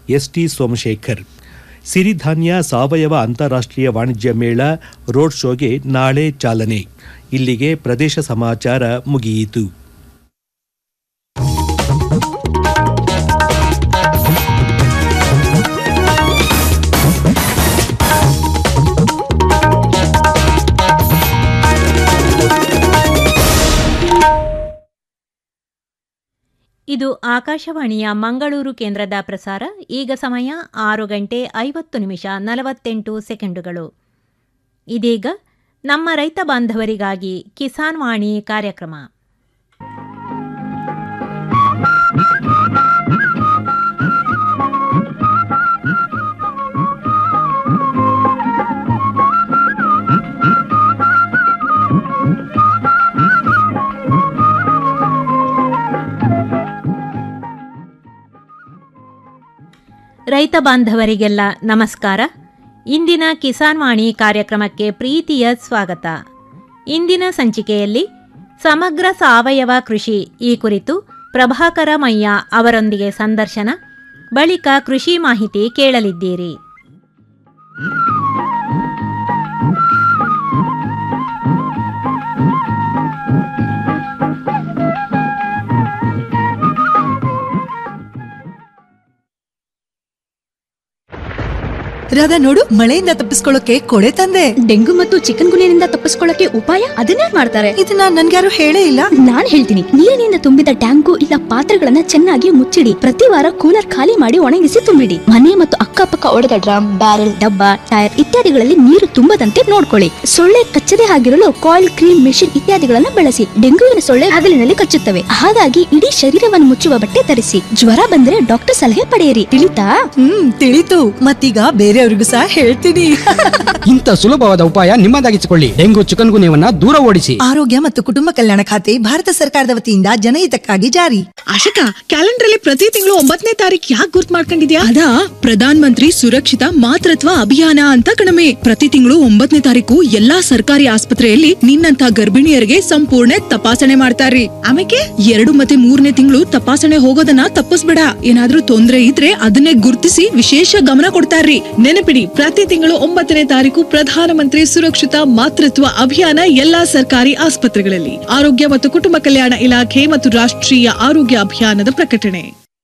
ST Somashekar ಸಿರಿಧಾನ್ಯ ಸಾವಯವ ಅಂತಾರಾಷ್ಟ್ರೀಯ ವಾಣಿಜ್ಯ ಮೇಳ ರೋಡ್ ಶೋಗೆ ನಾಳೆ ಚಾಲನೆ ಇಲ್ಲಿಗೆ ಪ್ರದೇಶ ಸಮಾಚಾರ ಮುಗಿಯಿತು ಇದು ಆಕಾಶವಾಣಿಯ ಮಂಗಳೂರು ಕೇಂದ್ರದ ಪ್ರಸಾರ ಈಗ ಸಮಯ ಆರು ಗಂಟೆ ಐವತ್ತು ನಿಮಿಷ ನಲವತ್ತೆಂಟು ಸೆಕೆಂಡುಗಳು ಇದೀಗ ನಮ್ಮ ರೈತ ಬಾಂಧವರಿಗಾಗಿ ಕಿಸಾನ್ ವಾಣಿ ಕಾರ್ಯಕ್ರಮ ರೈತ ಬಾಂಧವರಿಗೆಲ್ಲ ನಮಸ್ಕಾರ ಇಂದಿನ ಕಿಸಾನ್ ವಾಣಿ ಕಾರ್ಯಕ್ರಮಕ್ಕೆ ಪ್ರೀತಿಯ ಸ್ವಾಗತ ಇಂದಿನ ಸಂಚಿಕೆಯಲ್ಲಿ ಸಮಗ್ರ ಸಾವಯವ ಕೃಷಿ ಈ ಕುರಿತು ಪ್ರಭಾಕರ ಮಯ್ಯ ಅವರೊಂದಿಗೆ ಸಂದರ್ಶನ ಬಳಿಕ ಕೃಷಿ ಮಾಹಿತಿ ಕೇಳಲಿದ್ದೀರಿ ರಾಧಾ ನೋಡು ಮಳೆಯಿಂದ ತಪ್ಪಿಸ್ಕೊಳ್ಳೋಕೆ ಕೊಡೆ ತಂದೆ ಡೆಂಗು ಮತ್ತು ಚಿಕನ್ ಗುನಿಯಿಂದ ತಪ್ಪಿಸ್ಕೊಳ್ಳಕ್ಕೆ ಉಪಾಯ ಅದನ್ನೇ ಮಾಡ್ತಾರೆ ಇದನ್ನ ನನ್ಗ್ಯಾರು ಹೇಳೇ ಇಲ್ಲ ನಾನ್ ಹೇಳ್ತೀನಿ ನೀರಿನಿಂದ ತುಂಬಿದ ಟ್ಯಾಂಕು ಇಲ್ಲ ಪಾತ್ರೆಗಳನ್ನ ಚೆನ್ನಾಗಿ ಮುಚ್ಚಿಡಿ ಪ್ರತಿ ವಾರ ಕೂಲರ್ ಖಾಲಿ ಮಾಡಿ ಒಣಗಿಸಿ ತುಂಬಿಡಿ ಮನೆ ಮತ್ತು ಅಕ್ಕಪಕ್ಕ ಒಡೆದ ಡ್ರಮ್ ಬ್ಯಾರೆಲ್ ಡಬ್ಬ ಟೈರ್ ಇತ್ಯಾದಿಗಳಲ್ಲಿ ನೀರು ತುಂಬದಂತೆ ನೋಡ್ಕೊಳ್ಳಿ ಸೊಳ್ಳೆ ಕಚ್ಚದೆ ಆಗಿರಲು ಕಾಯಿಲ್ ಕ್ರೀಮ್ ಮೆಷಿನ್ ಇತ್ಯಾದಿಗಳನ್ನ ಬಳಸಿ ಡೆಂಗುವಿನ ಸೊಳ್ಳೆ ಹಗಲಿನಲ್ಲಿ ಕಚ್ಚುತ್ತವೆ ಹಾಗಾಗಿ ಇಡೀ ಶರೀರವನ್ನು ಮುಚ್ಚುವ ಬಟ್ಟೆ ಧರಿಸಿ ಜ್ವರ ಬಂದ್ರೆ ಡಾಕ್ಟರ್ ಸಲಹೆ ಪಡೆಯಿರಿ ತಿಳಿತಾ ಹ್ಮ್ ತಿಳಿತು ಮತ್ತೀಗ ಬೇರೆಯವ್ರಿಗೂ ಸಹ ಹೇಳ್ತೀನಿ ಇಂಥ ಸುಲಭವಾದ ಉಪಾಯ ನಿಮ್ಮದಾಗಿಸಿಕೊಳ್ಳಿ ಡೆಂಗು ಚಿಕನ್ ಗುನ್ಯವನ್ನ ದೂರ ಓಡಿಸಿ ಆರೋಗ್ಯ ಮತ್ತು ಕುಟುಂಬ ಕಲ್ಯಾಣ ಖಾತೆ ಭಾರತ ಸರ್ಕಾರದ ವತಿಯಿಂದ ಜನಹಿತಕ್ಕಾಗಿ ಜಾರಿ ಆಶಕ ಕ್ಯಾಲೆಂಡರ್ ಅಲ್ಲಿ ಪ್ರತಿ ತಿಂಗಳು ಒಂಬತ್ತನೇ ತಾರೀಕು ಯಾಕೆ ಗುರ್ತ್ ಮಾಡ್ಕೊಂಡಿದ್ಯಾ ಅದಾ ಪ್ರಧಾನ್ ಮಂತ್ರಿ ಸುರಕ್ಷಿತ ಮಾತೃತ್ವ ಅಭಿಯಾನ ಅಂತ ಕಣಮೆ ಪ್ರತಿ ತಿಂಗಳು ಒಂಬತ್ತನೇ ತಾರೀಕು ಎಲ್ಲಾ ಸರ್ಕಾರಿ ಆಸ್ಪತ್ರೆಯಲ್ಲಿ ನಿನ್ನಂತ ಗರ್ಭಿಣಿಯರಿಗೆ ಸಂಪೂರ್ಣ ತಪಾಸಣೆ ಮಾಡ್ತಾರ್ರಿ ಆಮೇಲೆ ಎರಡು ಮತ್ತೆ ಮೂರನೇ ತಿಂಗಳು ತಪಾಸಣೆ ಹೋಗೋದನ್ನ ತಪ್ಪಿಸ್ಬೇಡ ಏನಾದ್ರೂ ತೊಂದ್ರೆ ಇದ್ರೆ ಅದನ್ನೇ ಗುರ್ತಿಸಿ ವಿಶೇಷ ಗಮನ ಕೊಡ್ತಾರ್ರಿ ನೆನಪಿಡಿ ಪ್ರತಿ ತಿಂಗಳು ಒಂಬತ್ತನೇ ತಾರೀಕು ಪ್ರಧಾನ ಮಂತ್ರಿ ಸುರಕ್ಷಿತ ಮಾತೃತ್ವ ಅಭಿಯಾನ ಎಲ್ಲಾ ಸರ್ಕಾರಿ ಆಸ್ಪತ್ರೆಗಳಲ್ಲಿ ಆರೋಗ್ಯ ಮತ್ತು ಕುಟುಂಬ ಕಲ್ಯಾಣ ಇಲಾಖೆ ಮತ್ತು ರಾಷ್ಟ್ರೀಯ ಆರೋಗ್ಯ ಅಭಿಯಾನದ ಪ್ರಕಟಣೆ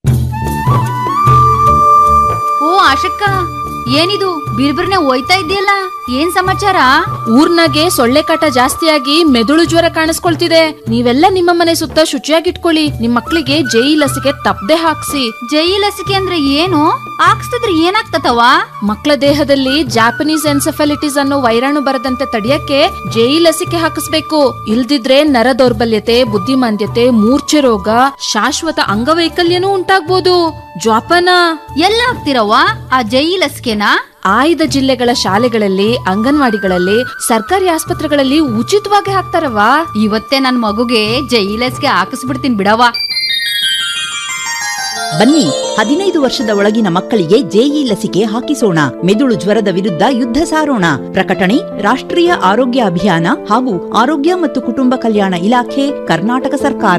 ಓ ಆಶಕ್ಕ ಏನಿದು ಬಿರ್ಬಿರ್ನೆ ಹೋಯ್ತಾ ಇದೆಯಲ್ಲ ಏನ್ ಸಮಾಚಾರ ಊರ್ನಾಗೆ ಸೊಳ್ಳೆ ಕಾಟ ಜಾಸ್ತಿಯಾಗಿ ಮೆದುಳು ಜ್ವರ ಕಾಣಿಸ್ಕೊಳ್ತಿದೆ ನೀವೆಲ್ಲ ನಿಮ್ಮ ಮನೆ ಸುತ್ತ ಶುಚಿಯಾಗಿಟ್ಕೊಳ್ಳಿ ನಿಮ್ ಮಕ್ಳಿಗೆ ಜೈ ಲಸಿಕೆ ತಪ್ಪದೆ ಹಾಕ್ಸಿ ಜೈ ಲಸಿಕೆ ಅಂದ್ರೆ ಏನು ಹಾಕ್ಸ್ತಿದ್ರೆ ಏನಾಗ್ತತವ ಮಕ್ಕಳ ದೇಹದಲ್ಲಿ ಜಾಪನೀಸ್ ಎನ್ಸೆಫಾಲಿಟಿಸ್ ಅನ್ನೋ ವೈರಾಣು ಬರದಂತೆ ತಡೆಯಕ್ಕೆ ಜೈ ಲಸಿಕೆ ಹಾಕಿಸ್ಬೇಕು ಇಲ್ದಿದ್ರೆ ನರ ದೌರ್ಬಲ್ಯತೆ ಬುದ್ಧಿಮಾಂದ್ಯತೆ ಮೂರ್ಛೆ ರೋಗ ಶಾಶ್ವತ ಅಂಗವೈಕಲ್ಯನೂ ಉಂಟಾಗ್ಬೋದು ಜ್ವಾಪನ ಎಲ್ಲ ಹಾಕ್ತಿರವ್ವ ಆ ಜೈ ಲಸಿಕೆನಾ ಆಯ್ದ ಜಿಲ್ಲೆಗಳ ಶಾಲೆಗಳಲ್ಲಿ ಅಂಗನವಾಡಿಗಳಲ್ಲಿ ಸರ್ಕಾರಿ ಆಸ್ಪತ್ರೆಗಳಲ್ಲಿ ಉಚಿತವಾಗಿ ಹಾಕ್ತಾರವಾ ಇವತ್ತೇ ನನ್ ಮಗುಗೆ ಜೈ ಲಸಿಕೆ ಹಾಕಿಸ್ಬಿಡ್ತೀನಿ ಬಿಡವ್ವ ಬನ್ನಿ ಹದಿನೈದು ವರ್ಷದ ಒಳಗಿನ ಮಕ್ಕಳಿಗೆ ಜೆಇ ಲಸಿಕೆ ಹಾಕಿಸೋಣ ಮೆದುಳು ಜ್ವರದ ವಿರುದ್ಧ ಯುದ್ಧ ಸಾರೋಣ ಪ್ರಕಟಣೆ ರಾಷ್ಟ್ರೀಯ ಆರೋಗ್ಯ ಅಭಿಯಾನ ಹಾಗೂ ಆರೋಗ್ಯ ಮತ್ತು ಕುಟುಂಬ ಕಲ್ಯಾಣ ಇಲಾಖೆ ಕರ್ನಾಟಕ ಸರ್ಕಾರ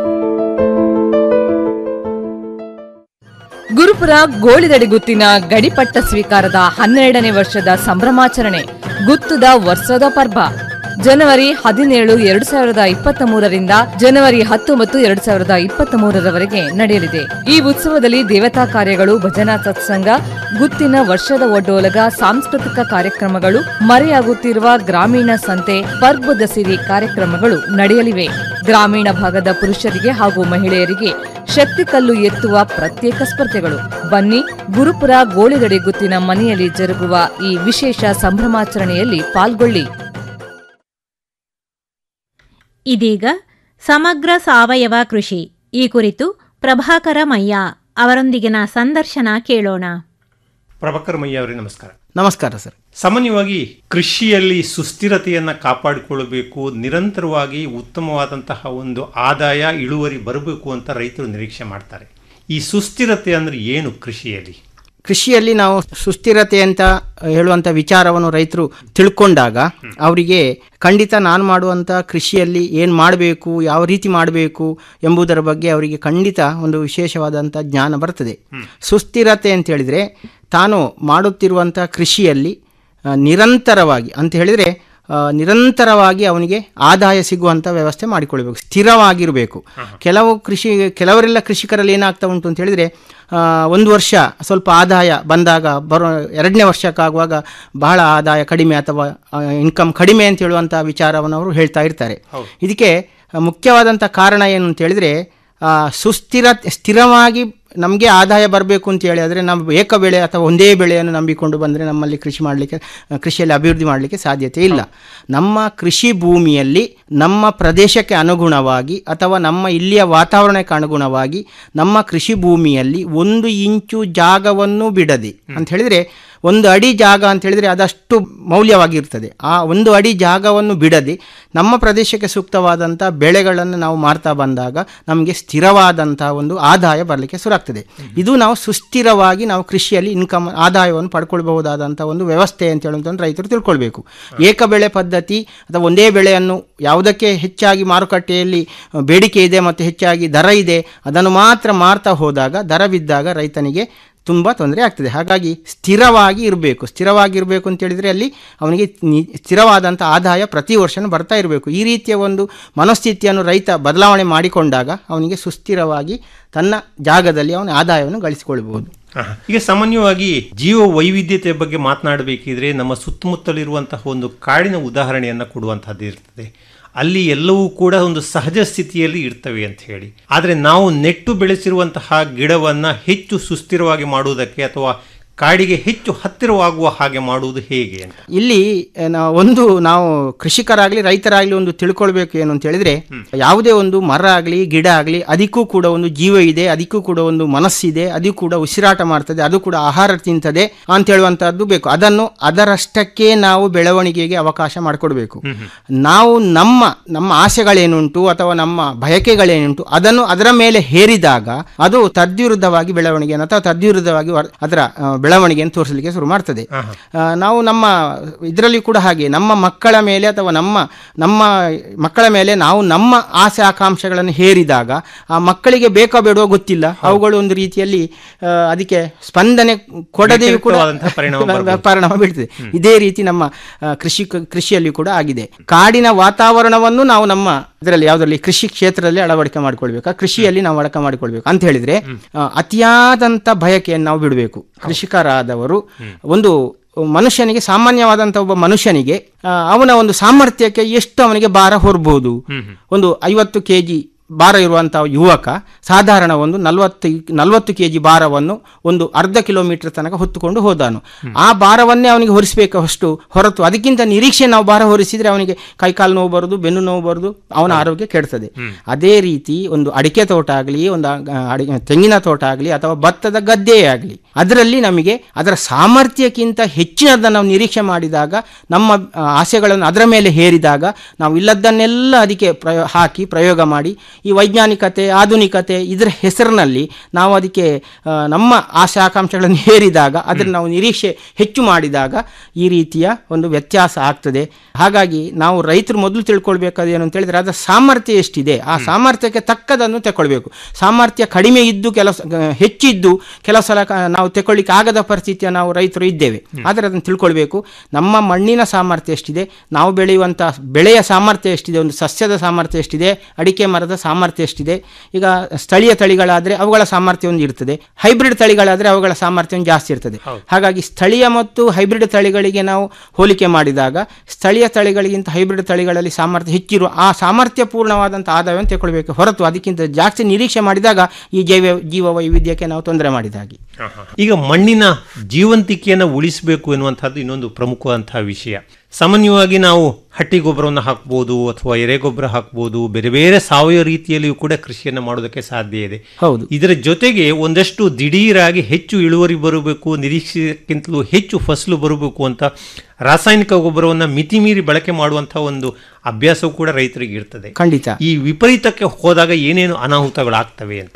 ಗುರುಪುರ ಗೋಳಿದಡಿ ಗುತ್ತಿನ ಗಡಿಪಟ್ಟ ಸ್ವೀಕಾರದ ಹನ್ನೆರಡನೇ ವರ್ಷದ ಸಂಭ್ರಮಾಚರಣೆ ಗುತ್ತದ ವರ್ಷದ ಪರ್ವ ಜನವರಿ ಹದಿನೇಳು ಎರಡು ಸಾವಿರದ ಇಪ್ಪತ್ತ ಮೂರರಿಂದ ಜನವರಿ ಹತ್ತೊಂಬತ್ತು ಎರಡು ಸಾವಿರದ ಇಪ್ಪತ್ತ ಮೂರರವರೆಗೆ ನಡೆಯಲಿದೆ ಈ ಉತ್ಸವದಲ್ಲಿ ದೇವತಾ ಕಾರ್ಯಗಳು ಭಜನಾ ಸತ್ಸಂಗ ಗುತ್ತಿನ ವರ್ಷದ ಒಡ್ಡೋಲಗ ಸಾಂಸ್ಕೃತಿಕ ಕಾರ್ಯಕ್ರಮಗಳು ಮರೆಯಾಗುತ್ತಿರುವ ಗ್ರಾಮೀಣ ಸಂತೆ ಪರ್ಬದ ಸಿರಿ ಕಾರ್ಯಕ್ರಮಗಳು ನಡೆಯಲಿವೆ ಗ್ರಾಮೀಣ ಭಾಗದ ಪುರುಷರಿಗೆ ಹಾಗೂ ಮಹಿಳೆಯರಿಗೆ ಶಕ್ತಿ ಕಲ್ಲು ಎತ್ತುವ ಪ್ರತ್ಯೇಕ ಸ್ಪರ್ಧೆಗಳು ಬನ್ನಿ ಗುರುಪುರ ಗೋಳಿಗಡಿ ಗುತ್ತಿನ ಮನೆಯಲ್ಲಿ ಜರುಗುವ ಈ ವಿಶೇಷ ಸಂಭ್ರಮಾಚರಣೆಯಲ್ಲಿ ಪಾಲ್ಗೊಳ್ಳಿ ಇದೀಗ ಸಮಗ್ರ ಸಾವಯವ ಕೃಷಿ ಈ ಕುರಿತು ಪ್ರಭಾಕರ ಮಯ್ಯ ಅವರೊಂದಿಗಿನ ಸಂದರ್ಶನ ಕೇಳೋಣ ಪ್ರಭಾಕರ್ ಮಯ್ಯ ಅವರೇ ನಮಸ್ಕಾರ ನಮಸ್ಕಾರ ಸರ್ ಸಾಮಾನ್ಯವಾಗಿ ಕೃಷಿಯಲ್ಲಿ ಸುಸ್ಥಿರತೆಯನ್ನು ಕಾಪಾಡಿಕೊಳ್ಳಬೇಕು ನಿರಂತರವಾಗಿ ಉತ್ತಮವಾದಂತಹ ಒಂದು ಆದಾಯ ಇಳುವರಿ ಬರಬೇಕು ಅಂತ ರೈತರು ನಿರೀಕ್ಷೆ ಮಾಡ್ತಾರೆ ಈ ಸುಸ್ಥಿರತೆ ಅಂದ್ರೆ ಏನು ಕೃಷಿಯಲ್ಲಿ ಕೃಷಿಯಲ್ಲಿ ನಾವು ಸುಸ್ಥಿರತೆ ಅಂತ ಹೇಳುವಂಥ ವಿಚಾರವನ್ನು ರೈತರು ತಿಳ್ಕೊಂಡಾಗ ಅವರಿಗೆ ಖಂಡಿತ ನಾನು ಮಾಡುವಂಥ ಕೃಷಿಯಲ್ಲಿ ಏನು ಮಾಡಬೇಕು ಯಾವ ರೀತಿ ಮಾಡಬೇಕು ಎಂಬುದರ ಬಗ್ಗೆ ಅವರಿಗೆ ಖಂಡಿತ ಒಂದು ವಿಶೇಷವಾದಂಥ ಜ್ಞಾನ ಬರ್ತದೆ ಸುಸ್ಥಿರತೆ ಅಂತ ಹೇಳಿದರೆ ತಾನು ಮಾಡುತ್ತಿರುವಂಥ ಕೃಷಿಯಲ್ಲಿ ಆ, ನಿರಂತರವಾಗಿ ಅಂತ ಹೇಳಿದರೆ ಆ, ನಿರಂತರವಾಗಿ ಅವನಿಗೆ ಆದಾಯ ಸಿಗುವಂಥ ವ್ಯವಸ್ಥೆ ಮಾಡಿಕೊಳ್ಬೇಕು ಸ್ಥಿರವಾಗಿರಬೇಕು ಕೆಲವು ಕೃಷಿ ಕೆಲವರೆಲ್ಲ ಕೃಷಿಕರಲ್ಲಿ ಏನಾಗ್ತಾ ಉಂಟು ಅಂತ ಹೇಳಿದರೆ ಆ, ಒಂದು ವರ್ಷ ಸ್ವಲ್ಪ ಆದಾಯ ಬಂದಾಗ ಬರೋ ಎರಡನೇ ವರ್ಷಕ್ಕಾಗುವಾಗ ಬಹಳ ಆದಾಯ ಕಡಿಮೆ ಅಥವಾ ಇನ್ಕಮ್ ಕಡಿಮೆ ಅಂತ ಹೇಳುವಂಥ ವಿಚಾರವನ್ನು ಅವರು ಹೇಳ್ತಾ ಇರ್ತಾರೆ ಇದಕ್ಕೆ ಆ, ಮುಖ್ಯವಾದಂಥ ಕಾರಣ ಏನು ಅಂತ ಹೇಳಿದರೆ ಆ, ಸುಸ್ಥಿರ ಸ್ಥಿರವಾಗಿ ನಮಗೆ ಆದಾಯ ಬರಬೇಕು ಅಂತ ಹೇಳಿ ಆದರೆ ನಾವು ಏಕ ಬೆಳೆ ಅಥವಾ ಒಂದೇ ಬೆಳೆಯನ್ನು ನಂಬಿಕೊಂಡು ಬಂದರೆ ನಮ್ಮಲ್ಲಿ ಕೃಷಿ ಮಾಡಲಿಕ್ಕೆ ಕೃಷಿಯಲ್ಲಿ ಅಭಿವೃದ್ಧಿ ಮಾಡಲಿಕ್ಕೆ ಸಾಧ್ಯತೆ ಇಲ್ಲ ನಮ್ಮ ಕೃಷಿ ಭೂಮಿಯಲ್ಲಿ ನಮ್ಮ ಪ್ರದೇಶಕ್ಕೆ ಅನುಗುಣವಾಗಿ ಅಥವಾ ನಮ್ಮ ಇಲ್ಲಿಯ ವಾತಾವರಣಕ್ಕೆ ಅನುಗುಣವಾಗಿ ನಮ್ಮ ಕೃಷಿ ಭೂಮಿಯಲ್ಲಿ ಒಂದು ಇಂಚು ಜಾಗವನ್ನು ಬಿಡದೆ ಅಂತ ಹೇಳಿದರೆ ಒಂದು ಅಡಿ ಜಾಗ ಅಂತ ಹೇಳಿದರೆ ಅದಷ್ಟು ಮೌಲ್ಯವಾಗಿರ್ತದೆ ಆ ಒಂದು ಅಡಿ ಜಾಗವನ್ನು ಬಿಡದೆ ನಮ್ಮ ಪ್ರದೇಶಕ್ಕೆ ಸೂಕ್ತವಾದಂಥ ಬೆಳೆಗಳನ್ನು ನಾವು ಮಾಡ್ತಾ ಬಂದಾಗ ನಮಗೆ ಸ್ಥಿರವಾದಂಥ ಒಂದು ಆದಾಯ ಬರಲಿಕ್ಕೆ ಶುರುವಾಗ್ತದೆ ಇದು ನಾವು ಸುಸ್ಥಿರವಾಗಿ ನಾವು ಕೃಷಿಯಲ್ಲಿ ಇನ್ಕಮ್ ಆದಾಯವನ್ನು ಪಡ್ಕೊಳ್ಬಹುದಾದಂಥ ಒಂದು ವ್ಯವಸ್ಥೆ ಅಂತ ಹೇಳುವಂಥ ರೈತರು ತಿಳ್ಕೊಳ್ಬೇಕು ಏಕ ಬೆಳೆ ಪದ್ಧತಿ ಅಥವಾ ಒಂದೇ ಬೆಳೆಯನ್ನು ಯಾವುದಕ್ಕೆ ಹೆಚ್ಚಾಗಿ ಮಾರುಕಟ್ಟೆಯಲ್ಲಿ ಅಹ್, ಬೇಡಿಕೆ ಇದೆ ಮತ್ತು ಹೆಚ್ಚಾಗಿ ದರ ಇದೆ ಅದನ್ನು ಮಾತ್ರ ಮಾರ್ತಾ ಹೋದಾಗ ದರ ಬಿದ್ದಾಗ ರೈತನಿಗೆ ತುಂಬ ತೊಂದರೆ ಆಗ್ತದೆ ಹಾಗಾಗಿ ಸ್ಥಿರವಾಗಿ ಇರಬೇಕು ಸ್ಥಿರವಾಗಿರಬೇಕು ಅಂತ ಹೇಳಿದರೆ ಅಲ್ಲಿ ಅವನಿಗೆ ನಿ- ಸ್ಥಿರವಾದಂಥ ಆದಾಯ ಪ್ರತಿ ವರ್ಷನೂ ಬರ್ತಾ ಇರಬೇಕು ಈ ರೀತಿಯ ಒಂದು ಮನಸ್ಥಿತಿಯನ್ನು ರೈತ ಬದಲಾವಣೆ ಮಾಡಿಕೊಂಡಾಗ ಅವನಿಗೆ ಸುಸ್ಥಿರವಾಗಿ ತನ್ನ ಜಾಗದಲ್ಲಿ ಅವನ ಆದಾಯವನ್ನು ಗಳಿಸಿಕೊಳ್ಬಹುದು ಆಹಾ. ಈಗ ಸಾಮಾನ್ಯವಾಗಿ ಜೀವ ವೈವಿಧ್ಯತೆ ಬಗ್ಗೆ ಮಾತನಾಡಬೇಕಿದ್ರೆ ನಮ್ಮ ಸುತ್ತಮುತ್ತಲಿರುವಂತಹ ಒಂದು ಕಾಡಿನ ಉದಾಹರಣೆಯನ್ನು ಕೊಡುವಂತಹದ್ದು ಇರ್ತದೆ ಅಲ್ಲಿ ಎಲ್ಲವೂ ಕೂಡ ಒಂದು ಸಹಜ ಸ್ಥಿತಿಯಲ್ಲಿ ಇರ್ತವೆ ಅಂತ ಹೇಳಿ ಆದರೆ ನಾವು ನೆಟ್ಟು ಬೆಳೆಸಿರುವಂತಹ ಗಿಡವನ್ನು ಹೆಚ್ಚು ಸುಸ್ಥಿರವಾಗಿ ಮಾಡುವುದಕ್ಕೆ ಅಥವಾ ಕಾಡಿಗೆ ಹೆಚ್ಚು ಹತ್ತಿರವಾಗುವ ಹಾಗೆ ಮಾಡುವುದು ಹೇಗೆ ಅಂತ ಇಲ್ಲಿ ಆ, ನಾ- ಒಂದು ನಾವು ಕೃಷಿಕರಾಗಲಿ ರೈತರಾಗಲಿ ಒಂದು ತಿಳ್ಕೊಳ್ಬೇಕು ಏನು ಅಂತ ಹೇಳಿದ್ರೆ ಯಾವುದೇ ಒಂದು ಮರ ಆಗಲಿ ಗಿಡ ಆಗಲಿ ಅದಕ್ಕೂ ಕೂಡ ಒಂದು ಜೀವ ಇದೆ ಅದಕ್ಕೂ ಕೂಡ ಒಂದು ಮನಸ್ಸಿದೆ ಅದು ಕೂಡ ಉಸಿರಾಟ ಮಾಡ್ತದೆ ಅದು ಕೂಡ ಆಹಾರ ತಿಂತದೆ ಅಂತ ಹೇಳುವಂತಹದ್ದು ಬೇಕು ಅದನ್ನು ಅದರಷ್ಟಕ್ಕೆ ನಾವು ಬೆಳವಣಿಗೆಗೆ ಅವಕಾಶ ಮಾಡಿಕೊಡ್ಬೇಕು ನಾವು ನಮ್ಮ ನಮ್ಮ ಆಸೆಗಳೇನುಂಟು ಅಥವಾ ನಮ್ಮ ಬಯಕೆಗಳೇನುಂಟು ಅದನ್ನು ಅದರ ಮೇಲೆ ಹೇರಿದಾಗ ಅದು ತದ್ವಿರುದ್ಧವಾಗಿ ಬೆಳವಣಿಗೆಯನ್ನು ಅಥವಾ ತದ್ವಿರುದ್ಧವಾಗಿ ವರ್- ಅದರ ಆ, ಬೆಳವಣಿಗೆಯನ್ನು ತೋರಿಸಲಿಕ್ಕೆ ಶುರು ಮಾಡ್ತದೆ ಆ, ನಾವು ನಮ್ಮ ಇದರಲ್ಲಿ ಕೂಡ ಹಾಗೆ ನಮ್ಮ ಮಕ್ಕಳ ಮೇಲೆ ಅಥವಾ ನಮ್ಮ ನಮ್ಮ ಮಕ್ಕಳ ಮೇಲೆ ನಾವು ನಮ್ಮ ಆಸೆ ಆಕಾಂಕ್ಷೆಗಳನ್ನು ಹೇರಿದಾಗ ಆ ಮಕ್ಕಳಿಗೆ ಬೇಕೋ ಬೇಡೋ ಗೊತ್ತಿಲ್ಲ ಅವುಗಳು ಒಂದು ರೀತಿಯಲ್ಲಿ ಆ, ಅದಕ್ಕೆ ಸ್ಪಂದನೆ ಕೊಡದೆಯೂ ಕೂಡ ವ್ಯತಿರಿಕ್ತವಾದಂತಹ ಪರಿಣಾಮ ಬರ್ಬೋದು. ಪರಿಣಾಮ ಬೀಳ್ತದೆ ಇದೇ ರೀತಿ ನಮ್ಮ ಆ, ಕೃಷಿ ಕೃಷಿಯಲ್ಲಿ ಕೂಡ ಆಗಿದೆ ಕಾಡಿನ ವಾತಾವರಣವನ್ನು ನಾವು ನಮ್ಮ ಇದರಲ್ಲಿ ಯಾವುದರಲ್ಲಿ ಕೃಷಿ ಕ್ಷೇತ್ರದಲ್ಲಿ ಅಳವಡಿಕೆ ಮಾಡಿಕೊಳ್ಬೇಕು ಆ ಕೃಷಿಯಲ್ಲಿ ನಾವು ಅಳಕ ಮಾಡಿಕೊಳ್ಬೇಕು ಅಂತ ಹೇಳಿದ್ರೆ ಆ, ಅತಿಯಾದಂಥ ಬಯಕೆಯನ್ನು ನಾವು ಬಿಡಬೇಕು ಕೃಷಿಕರಾದವರು ಒಂದು ಮನುಷ್ಯನಿಗೆ ಸಾಮಾನ್ಯವಾದಂಥ ಒಬ್ಬ ಮನುಷ್ಯನಿಗೆ ಆ, ಅವನ ಒಂದು ಸಾಮರ್ಥ್ಯಕ್ಕೆ ಎಷ್ಟು ಅವನಿಗೆ ಭಾರ ಹೊರಬಹುದು ಒಂದು ಐವತ್ತು ಕೆ ಜಿ ಭಾರ ಇರುವಂಥ ಯುವಕ ಸಾಧಾರಣ ಒಂದು ನಲವತ್ತು ನಲವತ್ತು ಕೆ ಜಿ ಭಾರವನ್ನು ಒಂದು ಅರ್ಧ ಕಿಲೋಮೀಟರ್ ತನಕ ಹೊತ್ತುಕೊಂಡು ಹೋದಾನು ಆ ಭಾರವನ್ನೇ ಅವನಿಗೆ ಹೊರಿಸಬೇಕು ಅಷ್ಟು ಹೊರತು ಅದಕ್ಕಿಂತ ನಿರೀಕ್ಷೆ ನಾವು ಭಾರ ಹೊರಿಸಿದ್ರೆ ಅವನಿಗೆ ಕೈಕಾಲು ನೋವು ಬರೋದು ಬೆನ್ನು ನೋವು ಬರೋದು ಅವನ ಆರೋಗ್ಯ ಕೆಡ್ತದೆ ಅದೇ ರೀತಿ ಒಂದು ಅಡಿಕೆ ತೋಟ ಆಗಲಿ ಒಂದು ಆ, ಅಡಿ ತೆಂಗಿನ ತೋಟ ಆಗಲಿ ಅಥವಾ ಭತ್ತದ ಗದ್ದೆಯೇ ಆಗಲಿ ಅದರಲ್ಲಿ ನಮಗೆ ಅದರ ಸಾಮರ್ಥ್ಯಕ್ಕಿಂತ ಹೆಚ್ಚಿನದನ್ನು ನಾವು ನಿರೀಕ್ಷೆ ಮಾಡಿದಾಗ ನಮ್ಮ ಆ, ಆಸೆಗಳನ್ನು ಅದರ ಮೇಲೆ ಹೇರಿದಾಗ ನಾವು ಇಲ್ಲದನ್ನೆಲ್ಲ ಅದಕ್ಕೆ ಪ್ರಯೋ ಹಾಕಿ ಪ್ರಯೋಗ ಮಾಡಿ ಈ ವೈಜ್ಞಾನಿಕತೆ ಆಧುನಿಕತೆ ಇದರ ಹೆಸರಿನಲ್ಲಿ ನಾವು ಅದಕ್ಕೆ ಆ, ನಮ್ಮ ಆಸೆ ಆಕಾಂಕ್ಷೆಗಳನ್ನು ಹೇರಿದಾಗ ಅದನ್ನು ನಾವು ನಿರೀಕ್ಷೆ ಹೆಚ್ಚು ಮಾಡಿದಾಗ ಈ ರೀತಿಯ ಒಂದು ವ್ಯತ್ಯಾಸ ಆಗ್ತದೆ ಹಾಗಾಗಿ ನಾವು ರೈತರು ಮೊದಲು ತಿಳ್ಕೊಳ್ಬೇಕಾದ ಏನು ಅಂತ ಹೇಳಿದ್ರೆ ಅದರ ಸಾಮರ್ಥ್ಯ ಎಷ್ಟಿದೆ ಆ ಸಾಮರ್ಥ್ಯಕ್ಕೆ ತಕ್ಕದನ್ನು ತಗೊಳ್ಬೇಕು ಸಾಮರ್ಥ್ಯ ಕಡಿಮೆ ಇದ್ದು ಕೆಲಸ ಆ, ಹೆಚ್ಚಿದ್ದು ಕೆಲವು ಸಲ ಕ- ನಾವು ತಗೊಳ್ಳಿಕ್ಕೆ ಆಗದ ಪರಿಸ್ಥಿತಿಯ ನಾವು ರೈತರು ಇದ್ದೇವೆ ಆದರೆ ಅದನ್ನು ತಿಳ್ಕೊಳ್ಬೇಕು ನಮ್ಮ ಮಣ್ಣಿನ ಸಾಮರ್ಥ್ಯ ಎಷ್ಟಿದೆ ನಾವು ಬೆಳೆಯುವಂಥ ಬೆಳೆಯ ಸಾಮರ್ಥ್ಯ ಎಷ್ಟಿದೆ ಒಂದು ಸಸ್ಯದ ಸಾಮರ್ಥ್ಯ ಎಷ್ಟಿದೆ ಅಡಿಕೆ ಮರದ ಸಾಮರ್ಥ್ಯ ಎಷ್ಟಿದೆ ಈಗ ಸ್ಥಳೀಯ ತಳಿಗಳಾದರೆ ಅವುಗಳ ಸಾಮರ್ಥ್ಯ ಒಂದು ಇರ್ತದೆ ಹೈಬ್ರಿಡ್ ತಳಿಗಳಾದರೆ ಅವುಗಳ ಸಾಮರ್ಥ್ಯ ಒಂದು ಜಾಸ್ತಿ ಇರ್ತದೆ ಹಾಗಾಗಿ ಸ್ಥಳೀಯ ಮತ್ತು ಹೈಬ್ರಿಡ್ ತಳಿಗಳಿಗೆ ನಾವು ಹೋಲಿಕೆ ಮಾಡಿದಾಗ ಸ್ಥಳೀಯ ತಳಿಗಳಿಗಿಂತ ಹೈಬ್ರಿಡ್ ತಳಿಗಳಲ್ಲಿ ಸಾಮರ್ಥ್ಯ ಹೆಚ್ಚಿರುವ ಆ ಸಾಮರ್ಥ್ಯ ಪೂರ್ಣವಾದಂಥ ಆದಾಯವನ್ನು ತಗೊಳ್ಬೇಕು ಹೊರತು ಅದಕ್ಕಿಂತ ಜಾಸ್ತಿ ನಿರೀಕ್ಷೆ ಮಾಡಿದಾಗ ಈ ಜೈವ ಜೀವ ವೈವಿಧ್ಯಕ್ಕೆ ನಾವು ತೊಂದರೆ ಮಾಡಿದಾಗಿ ಈಗ ಮಣ್ಣಿನ ಜೀವಂತಿಕೆಯನ್ನು ಉಳಿಸಬೇಕು ಎನ್ನುವಂಥದ್ದು ಇನ್ನೊಂದು ಪ್ರಮುಖವಂತಹ ವಿಷಯ ಸಾಮಾನ್ಯವಾಗಿ ನಾವು ಹಟ್ಟಿ ಗೊಬ್ಬರವನ್ನು ಹಾಕ್ಬೋದು ಅಥವಾ ಎರೆಗೊಬ್ಬರ ಹಾಕ್ಬೋದು ಬೇರೆ ಬೇರೆ ಸಾವಯವ ರೀತಿಯಲ್ಲಿಯೂ ಕೂಡ ಕೃಷಿಯನ್ನು ಮಾಡೋದಕ್ಕೆ ಸಾಧ್ಯ ಇದೆ ಹೌದು ಇದರ ಜೊತೆಗೆ ಒಂದಷ್ಟು ದಿಢೀರಾಗಿ ಹೆಚ್ಚು ಇಳುವರಿ ಬರಬೇಕು ನಿರೀಕ್ಷೆಗಿಂತಲೂ ಹೆಚ್ಚು ಫಸಲು ಬರಬೇಕು ಅಂತ ರಾಸಾಯನಿಕ ಗೊಬ್ಬರವನ್ನು ಮಿತಿಮೀರಿ ಬಳಕೆ ಮಾಡುವಂಥ ಒಂದು ಅಭ್ಯಾಸವೂ ಕೂಡ ರೈತರಿಗೆ ಇರ್ತದೆ ಖಂಡಿತ ಈ ವಿಪರೀತಕ್ಕೆ ಹೋದಾಗ ಏನೇನು ಅನಾಹುತಗಳಾಗ್ತವೆ ಅಂತ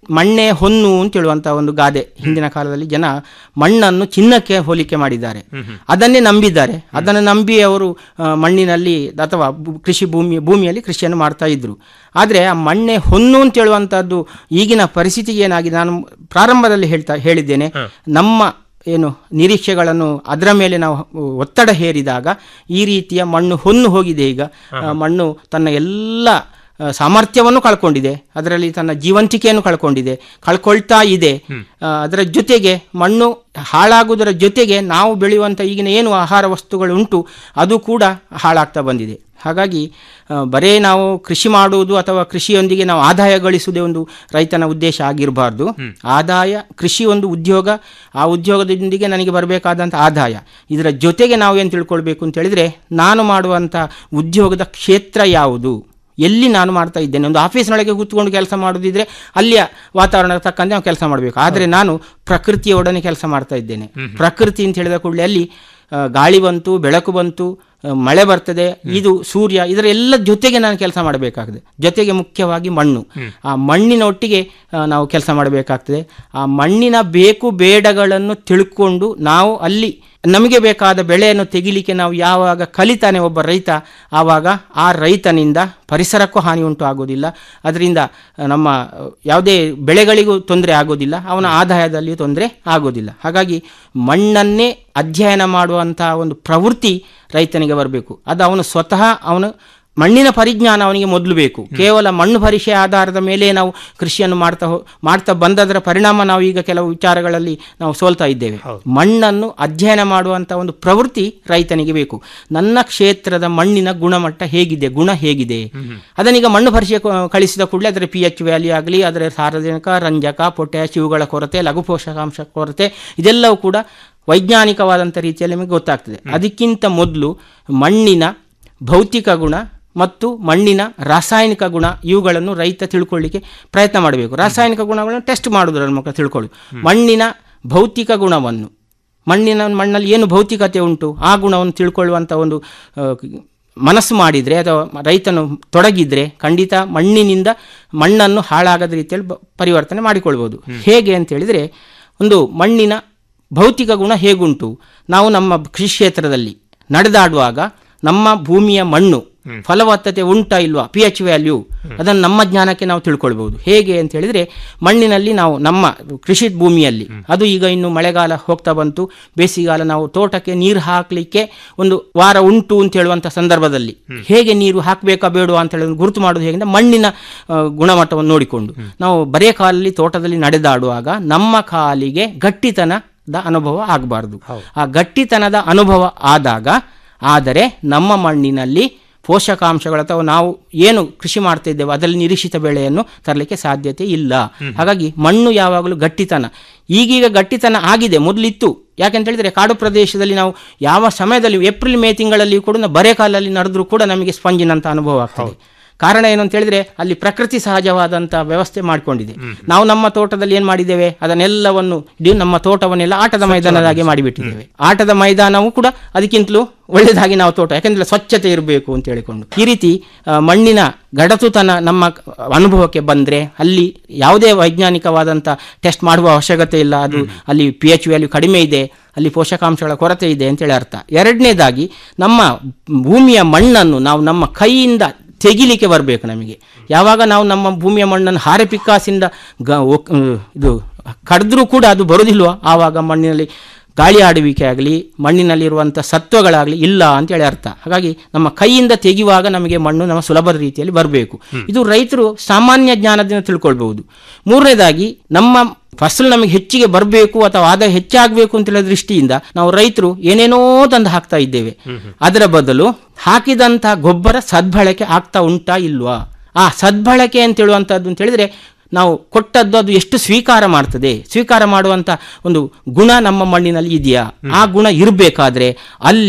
ಮಣ್ಣೆ ಹೊನ್ನು ಅಂತ ಹೇಳುವಂತ ಒಂದು ಗಾದೆ ಹಿಂದಿನ ಕಾಲದಲ್ಲಿ ಜನ ಮಣ್ಣನ್ನು ಚಿನ್ನಕ್ಕೆ ಹೋಲಿಕೆ ಮಾಡಿದ್ದಾರೆ ಅದನ್ನೇ ನಂಬಿದ್ದಾರೆ ಅದನ್ನು ನಂಬಿ ಅವರು ಆ, ಮಣ್ಣಿನಲ್ಲಿ ಅಥವಾ ಭೂ- ಕೃಷಿ ಭೂಮಿ ಭೂಮಿಯಲ್ಲಿ ಕೃಷಿಯನ್ನು ಮಾಡ್ತಾ ಇದ್ರು ಆದರೆ ಆ ಮಣ್ಣೆ ಹೊನ್ನು ಅಂತ ಹೇಳುವಂಥದ್ದು ಈಗಿನ ಪರಿಸ್ಥಿತಿಗೆ ಏನಾಗಿದೆ ನಾನು ಪ್ರಾರಂಭದಲ್ಲಿ ಹೇಳ್ತಾ ಹೇಳಿದ್ದೇನೆ ನಮ್ಮ ಏನು ನಿರೀಕ್ಷೆಗಳನ್ನು ಅದರ ಮೇಲೆ ನಾವು ಒತ್ತಡ ಹೇರಿದಾಗ ಈ ರೀತಿಯ ಮಣ್ಣು ಹೊನ್ನು ಹೋಗಿದೆ ಈಗ ಆ, ಮಣ್ಣು ತನ್ನ ಎಲ್ಲ ಆ, ಸಾಮರ್ಥ್ಯವನ್ನು ಕಳ್ಕೊಂಡಿದೆ ಅದರಲ್ಲಿ ತನ್ನ ಜೀವಂತಿಕೆಯನ್ನು ಕಳ್ಕೊಂಡಿದೆ ಕಳ್ಕೊಳ್ತಾ ಇದೆ ಆ, ಅದರ ಜೊತೆಗೆ ಮಣ್ಣು ಹಾಳಾಗುವುದರ ಜೊತೆಗೆ ನಾವು ಬೆಳೆಯುವಂಥ ಈಗಿನ ಏನು ಆಹಾರ ವಸ್ತುಗಳು ಉಂಟು ಅದು ಕೂಡ ಹಾಳಾಗ್ತಾ ಬಂದಿದೆ ಹಾಗಾಗಿ ಆ, ಬರೇ ನಾವು ಕೃಷಿ ಮಾಡುವುದು ಅಥವಾ ಕೃಷಿಯೊಂದಿಗೆ ನಾವು ಆದಾಯ ಗಳಿಸುವುದೇ ಒಂದು ರೈತನ ಉದ್ದೇಶ ಆಗಿರಬಾರ್ದು ಆದಾಯ ಕೃಷಿ ಒಂದು ಉದ್ಯೋಗ ಆ ಉದ್ಯೋಗದೊಂದಿಗೆ ನನಗೆ ಬರಬೇಕಾದಂಥ ಆದಾಯ ಇದರ ಜೊತೆಗೆ ನಾವು ಏನು ತಿಳ್ಕೊಳ್ಬೇಕು ಅಂತ ಹೇಳಿದ್ರೆ ನಾನು ಮಾಡುವಂಥ ಉದ್ಯೋಗದ ಕ್ಷೇತ್ರ ಯಾವುದು ಎಲ್ಲಿ ನಾನು ಮಾಡ್ತಾ ಇದ್ದೇನೆ ಒಂದು ಆಫೀಸ್ನೊಳಗೆ ಕೂತ್ಕೊಂಡು ಕೆಲಸ ಮಾಡೋದಿದ್ರೆ ಅಲ್ಲಿಯ ವಾತಾವರಣಕ್ಕೆ ತಕ್ಕಂತೆ ನಾವು ಕೆಲಸ ಮಾಡಬೇಕು ಆದರೆ ನಾನು ಪ್ರಕೃತಿಯೊಡನೆ ಕೆಲಸ ಮಾಡ್ತಾ ಇದ್ದೇನೆ ಪ್ರಕೃತಿ ಅಂತ ಹೇಳಿದ ಕೂಡಲೇ ಅಲ್ಲಿ ಆ, ಗಾಳಿ ಬಂತು ಬೆಳಕು ಬಂತು ಆ, ಮಳೆ ಬರ್ತದೆ ಇದು ಸೂರ್ಯ ಇದರ ಎಲ್ಲ ಜೊತೆಗೆ ನಾನು ಕೆಲಸ ಮಾಡಬೇಕಾಗ್ತದೆ ಜೊತೆಗೆ ಮುಖ್ಯವಾಗಿ ಮಣ್ಣು ಆ ಮಣ್ಣಿನ ಒಟ್ಟಿಗೆ ಆ, ನಾವು ಕೆಲಸ ಮಾಡಬೇಕಾಗ್ತದೆ ಆ ಮಣ್ಣಿನ ಬೇಕು ಬೇಡಗಳನ್ನು ತಿಳ್ಕೊಂಡು ನಾವು ಅಲ್ಲಿ ನಮಗೆ ಬೇಕಾದ ಬೆಳೆಯನ್ನು ತೆಗಿಲಿಕ್ಕೆ ನಾವು ಯಾವಾಗ ಕಲಿತಾನೆ ಒಬ್ಬ ರೈತ ಆವಾಗ ಆ ರೈತನಿಂದ ಪರಿಸರಕ್ಕೂ ಹಾನಿ ಉಂಟು ಆಗೋದಿಲ್ಲ ಅದರಿಂದ ಆ, ನಮ್ಮ ಆ, ಯಾವುದೇ ಬೆಳೆಗಳಿಗೂ ತೊಂದರೆ ಆಗೋದಿಲ್ಲ ಅವನ ಆದಾಯದಲ್ಲಿಯೂ ತೊಂದರೆ ಆಗೋದಿಲ್ಲ ಹಾಗಾಗಿ ಮಣ್ಣನ್ನೇ ಅಧ್ಯಯನ ಮಾಡುವಂತಹ ಒಂದು ಪ್ರವೃತ್ತಿ ರೈತನಿಗೆ ಬರಬೇಕು ಅದು ಅವನು ಸ್ವತಃ ಅವನು ಮಣ್ಣಿನ ಪರಿಜ್ಞಾನ ಅವನಿಗೆ ಮೊದಲು ಬೇಕು ಕೇವಲ ಮಣ್ಣು ಪರೀಕ್ಷೆ ಆಧಾರದ ಮೇಲೆ ನಾವು ಕೃಷಿಯನ್ನು ಮಾಡ್ತಾ ಹೋ- ಮಾಡ್ತಾ ಬಂದದರ ಪರಿಣಾಮ ನಾವು ಈಗ ಕೆಲವು ವಿಚಾರಗಳಲ್ಲಿ ನಾವು ಸೋಲ್ತಾ ಇದ್ದೇವೆ ಮಣ್ಣನ್ನು ಅಧ್ಯಯನ ಮಾಡುವಂಥ ಒಂದು ಪ್ರವೃತ್ತಿ ರೈತನಿಗೆ ಬೇಕು ನನ್ನ ಕ್ಷೇತ್ರದ ಮಣ್ಣಿನ ಗುಣಮಟ್ಟ ಹೇಗಿದೆ ಗುಣ ಹೇಗಿದೆ ಅದನ್ನೀಗ ಮಣ್ಣು ಪರೀಕ್ಷೆ ಕ- ಕಳಿಸಿದ ಕೂಡಲೇ ಅದರ ಪಿ ಎಚ್ ವ್ಯಾಲ್ಯೂ ಆಗಲಿ ಅದರ ಸಾರಜನಕ ರಂಜಕ ಪೊಟ್ಯಾಶ್ ಇವುಗಳ ಕೊರತೆ ಲಘು ಪೋಷಕಾಂಶ ಕೊರತೆ ಇದೆಲ್ಲವೂ ಕೂಡ ವೈಜ್ಞಾನಿಕವಾದಂಥ ರೀತಿಯಲ್ಲಿ ನಮಗೆ ಗೊತ್ತಾಗ್ತದೆ ಅದಕ್ಕಿಂತ ಮೊದಲು ಮಣ್ಣಿನ ಭೌತಿಕ ಗುಣ ಮತ್ತು ಮಣ್ಣಿನ ರಾಸಾಯನಿಕ ಗುಣ ಇವುಗಳನ್ನು ರೈತ ತಿಳ್ಕೊಳ್ಳಿಕ್ಕೆ ಪ್ರಯತ್ನ ಮಾಡಬೇಕು ರಾಸಾಯನಿಕ ಗುಣಗಳನ್ನು ಟೆಸ್ಟ್ ಮಾಡೋದರ ಮೂಲಕ ತಿಳ್ಕೊಳ್ಳಿ ಮಣ್ಣಿನ ಭೌತಿಕ ಗುಣವನ್ನು ಮಣ್ಣಿನ ಮಣ್ಣಲ್ಲಿ ಏನು ಭೌತಿಕತೆ ಉಂಟು ಆ ಗುಣವನ್ನು ತಿಳ್ಕೊಳ್ಳುವಂಥ ಒಂದು ಆ, ಮನಸ್ಸು ಮಾಡಿದರೆ ಅಥವಾ ರೈತನು ತೊಡಗಿದ್ರೆ ಖಂಡಿತ ಮಣ್ಣಿನಿಂದ ಮಣ್ಣನ್ನು ಹಾಳಾಗದ ರೀತಿಯಲ್ಲಿ ಬ- ಪರಿವರ್ತನೆ ಮಾಡಿಕೊಳ್ಬೋದು ಹೇಗೆ ಅಂತ ಹೇಳಿದರೆ ಒಂದು ಮಣ್ಣಿನ ಭೌತಿಕ ಗುಣ ಹೇಗುಂಟು ನಾವು ನಮ್ಮ ಕೃಷಿ ಕ್ಷೇತ್ರದಲ್ಲಿ ನಡೆದಾಡುವಾಗ ನಮ್ಮ ಭೂಮಿಯ ಮಣ್ಣು ಫಲವತ್ತತೆ ಉಂಟಾ ಇಲ್ವಾ ಪಿ ಎಚ್ ವ್ಯಾಲ್ಯೂ ಅದನ್ನು ನಮ್ಮ ಜ್ಞಾನಕ್ಕೆ ನಾವು ತಿಳ್ಕೊಳ್ಬಹುದು ಹೇಗೆ ಅಂತ ಹೇಳಿದ್ರೆ ಮಣ್ಣಿನಲ್ಲಿ ನಾವು ನಮ್ಮ ಕೃಷಿ ಭೂಮಿಯಲ್ಲಿ ಅದು ಈಗ ಇನ್ನು ಮಳೆಗಾಲ ಹೋಗ್ತಾ ಬಂತು ಬೇಸಿಗೆಗಾಲ ನಾವು ತೋಟಕ್ಕೆ ನೀರು ಹಾಕಲಿಕ್ಕೆ ಒಂದು ವಾರ ಉಂಟು ಅಂತ ಹೇಳುವಂಥ ಸಂದರ್ಭದಲ್ಲಿ ಹೇಗೆ ನೀರು ಹಾಕಬೇಕಾ ಬೇಡವಾ ಅಂತ ಹೇಳಿ ಗುರುತು ಮಾಡೋದು ಹೇಗೆ ಅಂದ್ರೆ ಮಣ್ಣಿನ ಆ, ಗುಣಮಟ್ಟವನ್ನು ನೋಡಿಕೊಂಡು ನಾವು ಬರೇ ಕಾಲಲ್ಲಿ ತೋಟದಲ್ಲಿ ನಡೆದಾಡುವಾಗ ನಮ್ಮ ಕಾಲಿಗೆ ಗಟ್ಟಿತನದ ಅನುಭವ ಆಗಬಾರ್ದು ಆ ಗಟ್ಟಿತನದ ಅನುಭವ ಆದಾಗ ಆದರೆ ನಮ್ಮ ಮಣ್ಣಿನಲ್ಲಿ ಪೋಷಕಾಂಶಗಳು ಅಥವಾ ನಾವು ಏನು ಕೃಷಿ ಮಾಡ್ತಾ ಇದ್ದೇವೆ ಅದರಲ್ಲಿ ನಿರೀಕ್ಷಿತ ಬೆಳೆಯನ್ನು ತರಲಿಕ್ಕೆ ಸಾಧ್ಯತೆ ಇಲ್ಲ ಹಾಗಾಗಿ ಮಣ್ಣು ಯಾವಾಗಲೂ ಗಟ್ಟಿತನ ಈಗೀಗ ಗಟ್ಟಿತನ ಆಗಿದೆ ಮೊದಲಿತ್ತು ಯಾಕೆಂತ ಹೇಳಿದ್ರೆ ಕಾಡು ಪ್ರದೇಶದಲ್ಲಿ ನಾವು ಯಾವ ಸಮಯದಲ್ಲಿ ಏಪ್ರಿಲ್ ಮೇ ತಿಂಗಳಲ್ಲಿ ಕೂಡ ನಾವು ಬರೆ ಕಾಲಲ್ಲಿ ನಡೆದ್ರೂ ಕೂಡ ನಮಗೆ ಸ್ಪಂಜಿನಂತ ಅನುಭವ ಆಗ್ತದೆ ಕಾರಣ ಏನು ಅಂತ ಹೇಳಿದ್ರೆ ಅಲ್ಲಿ ಪ್ರಕೃತಿ ಸಹಜವಾದಂಥ ವ್ಯವಸ್ಥೆ ಮಾಡಿಕೊಂಡಿದೆ ನಾವು ನಮ್ಮ ತೋಟದಲ್ಲಿ ಏನು ಮಾಡಿದ್ದೇವೆ ಅದನ್ನೆಲ್ಲವನ್ನು ಇಡೀ ನಮ್ಮ ತೋಟವನ್ನೆಲ್ಲ ಆಟದ ಮೈದಾನದಾಗಿ ಮಾಡಿಬಿಟ್ಟಿದ್ದೇವೆ ಆಟದ ಮೈದಾನವೂ ಕೂಡ ಅದಕ್ಕಿಂತಲೂ ಒಳ್ಳೆಯದಾಗಿ ನಾವು ತೋಟ ಯಾಕಂದ್ರೆ ಸ್ವಚ್ಛತೆ ಇರಬೇಕು ಅಂತ ಹೇಳಿಕೊಂಡು ಈ ರೀತಿ ಆ, ಮಣ್ಣಿನ ಗಡಸುತನ ನಮ್ಮ ಅನುಭವಕ್ಕೆ ಬಂದರೆ ಅಲ್ಲಿ ಯಾವುದೇ ವೈಜ್ಞಾನಿಕವಾದಂಥ ಟೆಸ್ಟ್ ಮಾಡುವ ಅವಶ್ಯಕತೆ ಇಲ್ಲ ಅದು ಅಲ್ಲಿ ಪಿ ಎಚ್ ವ್ಯಾಲ್ಯೂ ಕಡಿಮೆ ಇದೆ ಅಲ್ಲಿ ಪೋಷಕಾಂಶಗಳ ಕೊರತೆ ಇದೆ ಅಂತೇಳಿ ಅರ್ಥ ಎರಡನೇದಾಗಿ ನಮ್ಮ ಭೂಮಿಯ ಮಣ್ಣನ್ನು ನಾವು ನಮ್ಮ ಕೈಯಿಂದ ತೆಗಿಲಿಕ್ಕೆ ಬರಬೇಕು ನಮಗೆ ಯಾವಾಗ ನಾವು ನಮ್ಮ ಭೂಮಿಯ ಮಣ್ಣನ್ನು ಹಾರೆ ಪಿಕ್ಕಾಸಿಂದ ಗ ಒಕ್- ಇದು ಕಡಿದ್ರೂ ಕೂಡ ಅದು ಬರೋದಿಲ್ವೋ ಆವಾಗ ಮಣ್ಣಿನಲ್ಲಿ ಗಾಳಿ ಆಡುವಿಕೆ ಆಗಲಿ ಮಣ್ಣಿನಲ್ಲಿರುವಂಥ ಸತ್ವಗಳಾಗಲಿ ಇಲ್ಲ ಅಂತೇಳಿ ಅರ್ಥ ಹಾಗಾಗಿ ನಮ್ಮ ಕೈಯಿಂದ ತೆಗೆಯುವಾಗ ನಮಗೆ ಮಣ್ಣು ನಮ್ಮ ಸುಲಭದ ರೀತಿಯಲ್ಲಿ ಬರಬೇಕು ಇದು ರೈತರು ಸಾಮಾನ್ಯ ಜ್ಞಾನದಿಂದ ತಿಳ್ಕೊಳ್ಬಹುದು ಮೂರನೇದಾಗಿ ನಮ್ಮ ಫಸಲು ನಮಗೆ ಹೆಚ್ಚಿಗೆ ಬರಬೇಕು ಅಥವಾ ಆದಾಯ ಹೆಚ್ಚಾಗಬೇಕು ಅಂತ ಹೇಳೋ ದೃಷ್ಟಿಯಿಂದ ನಾವು ರೈತರು ಏನೇನೋ ತಂದು ಹಾಕ್ತಾ ಇದ್ದೇವೆ ಅದರ ಬದಲು ಹಾಕಿದಂಥ ಗೊಬ್ಬರ ಸದ್ಬಳಕೆ ಆಗ್ತಾ ಉಂಟಾ ಇಲ್ವಾ ಆ ಸದ್ಬಳಕೆ ಅಂತ ಹೇಳುವಂಥದ್ದು ಅಂತ ಹೇಳಿದ್ರೆ ನಾವು ಕೊಟ್ಟದ್ದು ಅದು ಎಷ್ಟು ಸ್ವೀಕಾರ ಮಾಡ್ತದೆ ಸ್ವೀಕಾರ ಮಾಡುವಂಥ ಒಂದು ಗುಣ ನಮ್ಮ ಮಣ್ಣಿನಲ್ಲಿ ಇದೆಯಾ ಆ ಗುಣ ಇರಬೇಕಾದ್ರೆ ಅಲ್ಲಿ